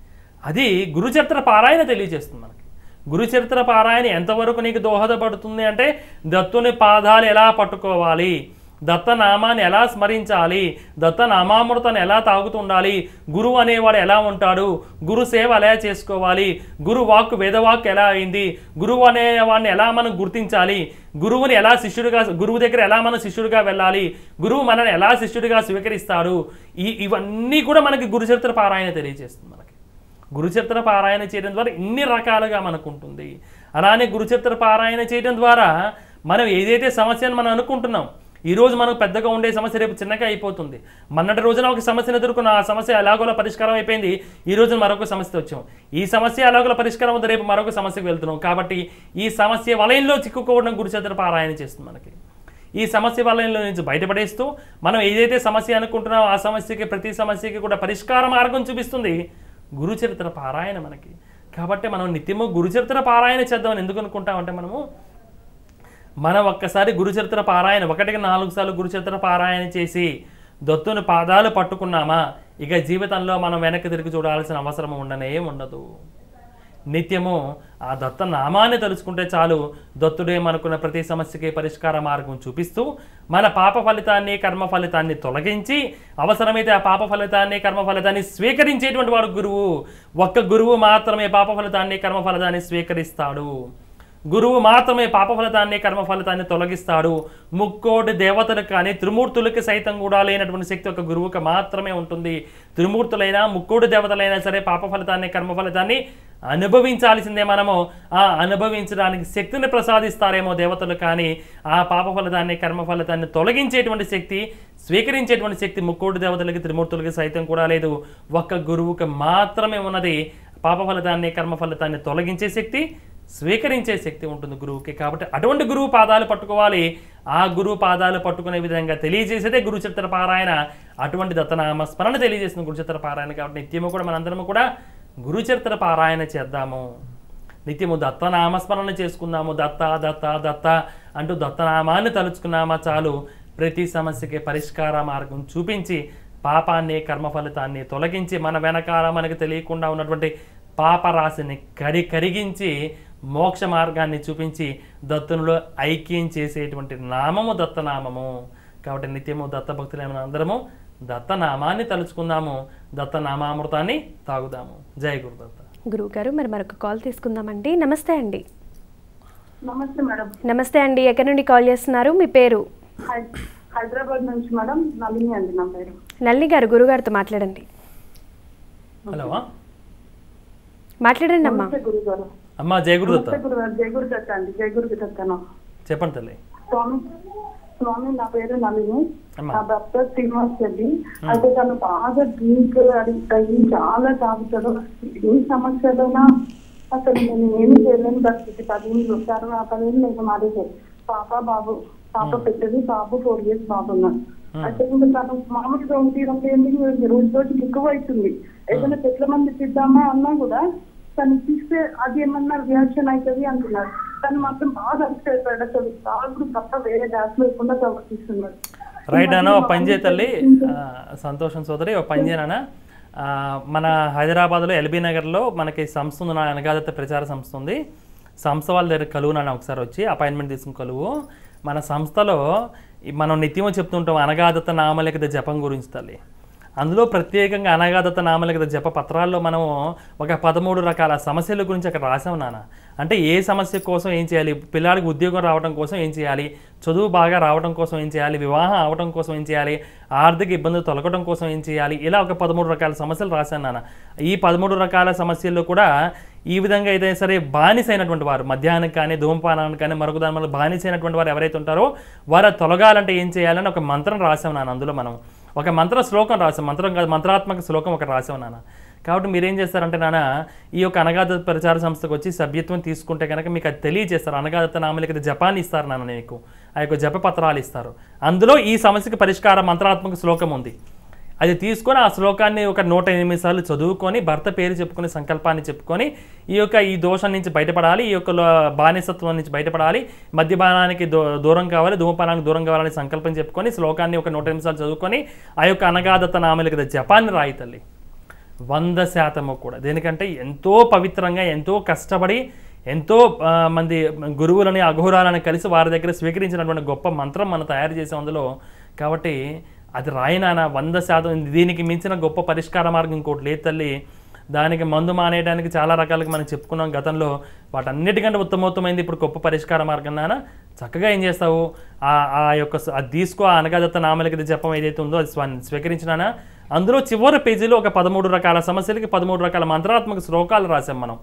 అది గురుచరిత్ర పారాయణ తెలియజేస్తుంది మనకి గురుచరిత్ర పారాయణ ఎంతవరకు నీకు దోహదపడుతుంది అంటే దత్తుని పాదాలు ఎలా పట్టుకోవాలి దత్త నామాన్ని ఎలా స్మరించాలి దత్త నామామృతాన్ని ఎలా తాగుతుండాలి గురువు అనేవాడు ఎలా ఉంటాడు గురు సేవ ఎలా చేసుకోవాలి గురు వాక్కు వేదవాక్కు ఎలా అయింది గురువు అనేవాడిని ఎలా మనం గుర్తించాలి గురువుని ఎలా శిష్యుడిగా గురువు దగ్గర ఎలా మనం శిష్యుడిగా వెళ్ళాలి గురువు మనల్ని ఎలా శిష్యుడిగా స్వీకరిస్తాడు ఈ ఇవన్నీ కూడా మనకి గురుచరిత్ర పారాయణ తెలియజేస్తుంది మనకి గురుచరిత్ర పారాయణ చేయడం ద్వారా ఇన్ని రకాలుగా మనకు ఉంటుంది అలానే గురుచరిత్ర పారాయణ చేయడం ద్వారా మనం ఏదైతే సమస్యను మనం అనుకుంటున్నాం ఈ రోజు మనకు పెద్దగా ఉండే సమస్య రేపు చిన్నగా అయిపోతుంది మొన్నటి రోజున ఒక సమస్యను ఎదుర్కొన్న ఆ సమస్య ఎలాగోలా పరిష్కారం అయిపోయింది ఈ రోజు మరొక సమస్య వచ్చాం ఈ సమస్య ఎలాగోలా పరిష్కారం ఉంది రేపు మరొక సమస్యకు వెళ్తున్నాం కాబట్టి ఈ సమస్య వలయంలో చిక్కుకోవడం గురుచరిత్ర పారాయణ చేస్తుంది మనకి ఈ సమస్య వలయంలో నుంచి బయటపడేస్తూ మనం ఏదైతే సమస్య అనుకుంటున్నామో ఆ సమస్యకి ప్రతి సమస్యకి కూడా పరిష్కార మార్గం చూపిస్తుంది గురుచరిత్ర పారాయణ మనకి కాబట్టి మనం నిత్యము గురుచరిత్ర పారాయణ చేద్దామని ఎందుకు అనుకుంటామంటే మనము మనం ఒక్కసారి గురుచరిత్ర పారాయణ ఒకటికి నాలుగు సార్లు గురుచరిత్ర పారాయణ చేసి దత్తుని పాదాలు పట్టుకున్నామా ఇక జీవితంలో మనం వెనక్కి తిరిగి చూడాల్సిన అవసరం ఉండనే ఉండదు నిత్యము ఆ దత్త నామాన్ని తలుచుకుంటే చాలు దత్తుడే మనకున్న ప్రతి సమస్యకి పరిష్కార మార్గం చూపిస్తూ మన పాప ఫలితాన్ని కర్మ ఫలితాన్ని తొలగించి అవసరమైతే ఆ పాప ఫలితాన్ని కర్మ ఫలితాన్ని స్వీకరించేటువంటి వాడు గురువు ఒక్క గురువు మాత్రమే పాప ఫలితాన్ని కర్మ ఫలితాన్ని స్వీకరిస్తాడు గురువు మాత్రమే పాప ఫలితాన్ని కర్మ ఫలితాన్ని తొలగిస్తాడు ముక్కోటి దేవతలకు కానీ త్రిమూర్తులకి సైతం కూడా లేనటువంటి శక్తి ఒక గురువుకి మాత్రమే ఉంటుంది త్రిమూర్తులైనా ముక్కోటి దేవతలైనా సరే పాప ఫలితాన్ని కర్మ ఫలితాన్ని అనుభవించాల్సిందే మనము ఆ అనుభవించడానికి శక్తిని ప్రసాదిస్తారేమో దేవతలు కానీ ఆ పాప ఫలితాన్ని కర్మ ఫలితాన్ని తొలగించేటువంటి శక్తి స్వీకరించేటువంటి శక్తి ముక్కోటి దేవతలకి త్రిమూర్తులకి సైతం కూడా లేదు ఒక్క గురువుకి మాత్రమే ఉన్నది పాప ఫలితాన్ని కర్మ ఫలితాన్ని తొలగించే శక్తి స్వీకరించే శక్తి ఉంటుంది గురువుకి కాబట్టి అటువంటి గురువు పాదాలు పట్టుకోవాలి ఆ గురువు పాదాలు పట్టుకునే విధంగా తెలియజేసేదే గురుచరిత్ర పారాయణ అటువంటి దత్తనామ స్మరణ తెలియజేసిన గురుచరిత్ర పారాయణ కాబట్టి నిత్యము కూడా మనందరము కూడా గురుచరిత్ర పారాయణ చేద్దాము నిత్యము దత్తనామస్మరణ చేసుకుందాము దత్త దత్త దత్త అంటూ దత్తనామాన్ని తలుచుకున్నామా చాలు ప్రతి సమస్యకి పరిష్కార మార్గం చూపించి పాపాన్ని కర్మ ఫలితాన్ని తొలగించి మన వెనకాల మనకు తెలియకుండా ఉన్నటువంటి పాపరాశిని కరి కరిగించి మోక్ష మార్గాన్ని చూపించి దత్తునిలో ఐక్యం చేసేటువంటి నామము దత్తనామము కాబట్టి నిత్యము దత్తభక్తులైన అందరము దత్తనామాన్ని తలుచుకుందాము దత్తనామామృతాన్ని తాగుదాము జై గురుదత్త గురువు గారు మరి మరొక కాల్ తీసుకుందామండి నమస్తే అండి నమస్తే మేడం నమస్తే అండి ఎక్కడి నుండి కాల్ చేస్తున్నారు మీ పేరు హై- హైదరాబాద్ నుంచి మేడం నళిని అండి నా పేరు నల్లి గారు గురుగారితో మాట్లాడండి హలో మాట్లాడండి అమ్మా నమస్తే గురుగారు అమ్మా జై గురుదత్త నమస్తే గురుగారు జై గురు దత్త అండి జై గురు దత్తను చెప్పండి తల్లి స్వామి స్వామి నా పేరు నళిని అమ్మా. నా భర్త శ్రీనివాస్ రెడ్డి అయితే తను బాగా డ్రింక్ అడిక్ట్ అయ్యి చాలా తాగుతాడు ఏ సమస్యలైనా అసలు నేను ఏమి చేయలేని పరిస్థితి పదిహేను వచ్చారు ఆ పదిహేను నేను మారేసారు పాప బాబు పాప పెద్దది బాబు ఫోర్ ఇయర్స్ బాబు ఉన్నాడు అయితే ఇంకా తను మామూలుగా ఉండి రెండు ఎందుకు రోజు రోజుకి ఎక్కువ అవుతుంది ఏదైనా చెట్ల మంది తిద్దామా అన్నా కూడా తను తీస్తే అది ఏమన్నా రియాక్షన్ అవుతుంది అంటున్నారు తను మాత్రం బాగా అడిక్ట్ అయిపోయాడు అసలు తాగుడు తప్ప వేరే డాన్స్ లేకుండా ప్రవర్తిస్తున్నాడు రైట్ అన్న ఒక పని చేయ తల్లి ఆ, సంతోషం సోదరి ఒక పని చేయనా ఆ, మన హైదరాబాద్లో ఎల్బీ నగర్లో మనకి సంస్థ ఉంది నా అనగాదత్త ప్రచార సంస్థ ఉంది సంస్థ వాళ్ళ దగ్గర కలువు నాన్న ఒకసారి వచ్చి అపాయింట్మెంట్ తీసుకుని కలువు మన సంస్థలో ఈ మనం నిత్యము చెప్తుంటాం అనగాదత్త నామలిఖిత జపం గురించి తల్లి అందులో ప్రత్యేకంగా అనగాదత్త నామలిఖిత జప పత్రాల్లో మనము ఒక పదమూడు రకాల సమస్యల గురించి అక్కడ రాసాం నాన్న అంటే ఏ సమస్య కోసం ఏం చేయాలి పిల్లాడికి ఉద్యోగం రావడం కోసం ఏం చేయాలి చదువు బాగా రావడం కోసం ఏం చేయాలి వివాహం అవడం కోసం ఏం చేయాలి ఆర్థిక ఇబ్బందులు తొలగడం కోసం ఏం చేయాలి ఇలా ఒక పదమూడు రకాల సమస్యలు రాశాను నాన్న ఈ పదమూడు రకాల సమస్యల్లో కూడా ఈ విధంగా అయితే సరే బానిసైనటువంటి వారు మద్యానికి కానీ ధూమపానానికి కానీ మరొక దాని వల్ల బానిసైనటువంటి వారు ఎవరైతే ఉంటారో వారు అది తొలగాలంటే ఏం చేయాలని ఒక మంత్రం రాసాం నాన్న అందులో మనం ఒక మంత్ర శ్లోకం రాసాం మంత్రం కాదు మంత్రాత్మక శ్లోకం ఒక రాసాం నాన్న కాబట్టి మీరు ఏం చేస్తారంటే నాన్న ఈ యొక్క అనగాద ప్రచార సంస్థకు వచ్చి సభ్యత్వం తీసుకుంటే కనుక మీకు అది తెలియజేస్తారు అనగాదత్త నామలికి జపాన్ని ఇస్తారు నాన్న మీకు ఆ యొక్క జప పత్రాలు ఇస్తారు అందులో ఈ సమస్యకి పరిష్కార మంత్రాత్మక శ్లోకం ఉంది అది తీసుకొని ఆ శ్లోకాన్ని ఒక నూట ఎనిమిది సార్లు చదువుకొని భర్త పేరు చెప్పుకొని సంకల్పాన్ని చెప్పుకొని ఈ యొక్క ఈ దోషం నుంచి బయటపడాలి ఈ యొక్క లో- బానిసత్వం నుంచి బయటపడాలి మద్యపానానికి దూ దూరం కావాలి ధూమపానానికి దూరం కావాలని సంకల్పం చెప్పుకొని శ్లోకాన్ని ఒక నూట ఎనిమిది సార్లు చదువుకొని ఆ యొక్క అనగాదత్త నామలికి జపాన్ని రాయి తల్లి వంద శాతము కూడా దేనికంటే ఎంతో పవిత్రంగా ఎంతో కష్టపడి ఎంతో ఆ, మంది గురువులని అఘోరాలని కలిసి వారి దగ్గర స్వీకరించినటువంటి గొప్ప మంత్రం మనం తయారు చేసే అందులో కాబట్టి అది రాయినాన వంద శాతం దీనికి మించిన గొప్ప పరిష్కార మార్గం ఇంకోటి లేదు తల్లి దానికి మందు మానేయడానికి చాలా రకాలుగా మనం చెప్పుకున్నాం గతంలో వాటన్నిటికంటే ఉత్తమోత్తమైంది ఇప్పుడు గొప్ప పరిష్కార మార్గం నాన్న చక్కగా ఏం చేస్తావు ఆ ఆ యొక్క స- అది తీసుకో ఆ అనగాదత్త నామలికి జపం ఏదైతే ఉందో అది స్వ- స్వీకరించినానా అందులో చివరి పేజీలో ఒక పదమూడు రకాల సమస్యలకి పదమూడు రకాల మంత్రాత్మక శ్లోకాలు రాసాం మనం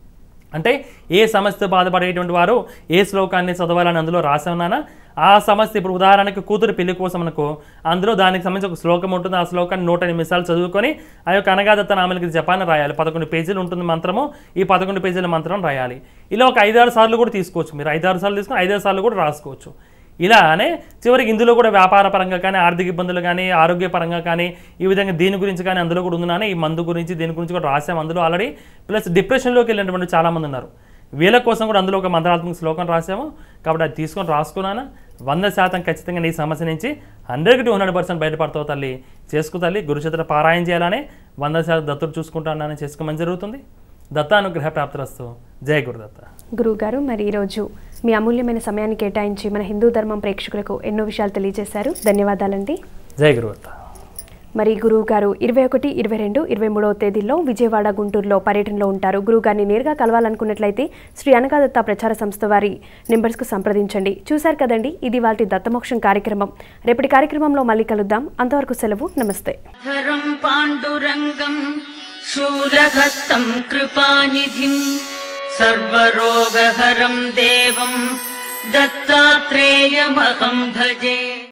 అంటే ఏ సమస్య బాధపడేటువంటి వారు ఏ శ్లోకాన్ని చదవాలని అందులో రాసామన్నానా ఆ సమస్య ఇప్పుడు ఉదాహరణకి కూతురు పెళ్లి కోసం అనుకో అందులో దానికి సంబంధించి ఒక శ్లోకం ఉంటుంది ఆ శ్లోకాన్ని నూట ఎనిమిది సార్లు చదువుకొని ఆ యొక్క అనగాదత్త నామలకి జపాన్ని రాయాలి పదకొండు పేజీలు ఉంటుంది మంత్రము ఈ పదకొండు పేజీల మంత్రం రాయాలి ఇలా ఒక ఐదారు సార్లు కూడా తీసుకోవచ్చు మీరు ఐదారు సార్లు తీసుకొని ఐదారు సార్లు కూడా రాసుకోవచ్చు ఇలానే చివరికి ఇందులో కూడా వ్యాపార పరంగా కానీ ఆర్థిక ఇబ్బందులు కానీ ఆరోగ్యపరంగా కానీ ఈ విధంగా దీని గురించి కానీ అందులో కూడా ఉందన్నానే ఈ మందు గురించి దీని గురించి కూడా రాసాం అందులో ఆల్రెడీ ప్లస్ డిప్రెషన్లోకి వెళ్ళినటువంటి చాలామంది ఉన్నారు వీళ్ళ కోసం కూడా అందులో ఒక మంత్రాత్మక శ్లోకం రాసాము కాబట్టి అది తీసుకొని రాసుకున్నాను వంద శాతం ఖచ్చితంగా నీ సమస్య నుంచి హండ్రెడ్కి టూ హండ్రెడ్ పర్సెంట్ బయటపడతావు తల్లి చేసుకు తల్లి గురుచేతుల పారాయణ చేయాలని వంద శాతం దత్తుడు చూసుకుంటానని చేసుకోమని జరుగుతుంది దత్తానుగ్రహ ప్రాప్తిరస్తు జయ గురుదత్త గురువుగారు మరి ఈరోజు మీ అమూల్యమైన సమయాన్ని కేటాయించి మన హిందూ ధర్మం ప్రేక్షకులకు ఎన్నో విషయాలు తెలియజేశారు ధన్యవాదాలండి జయ గురుదత్త మరి గురువు గారు ఇరవై ఒకటి ఇరవై రెండు ఇరవై మూడవ తేదీల్లో విజయవాడ గుంటూరులో పర్యటనలో ఉంటారు గురువు గారిని నేరుగా కలవాలనుకున్నట్లయితే శ్రీ అనగాదత్త ప్రచార సంస్థ వారి నెంబర్స్కు సంప్రదించండి చూశారు కదండి ఇది వాటి దత్తమోక్షం కార్యక్రమం రేపటి కార్యక్రమంలో మళ్ళీ కలుద్దాం అంతవరకు సెలవు నమస్తే धरम् पाण्डुरङ्गम् शूलहस्तम् कृपानिधिम् सर्वरोगहरम् देवम् दत्तात्रेयमहम् भजे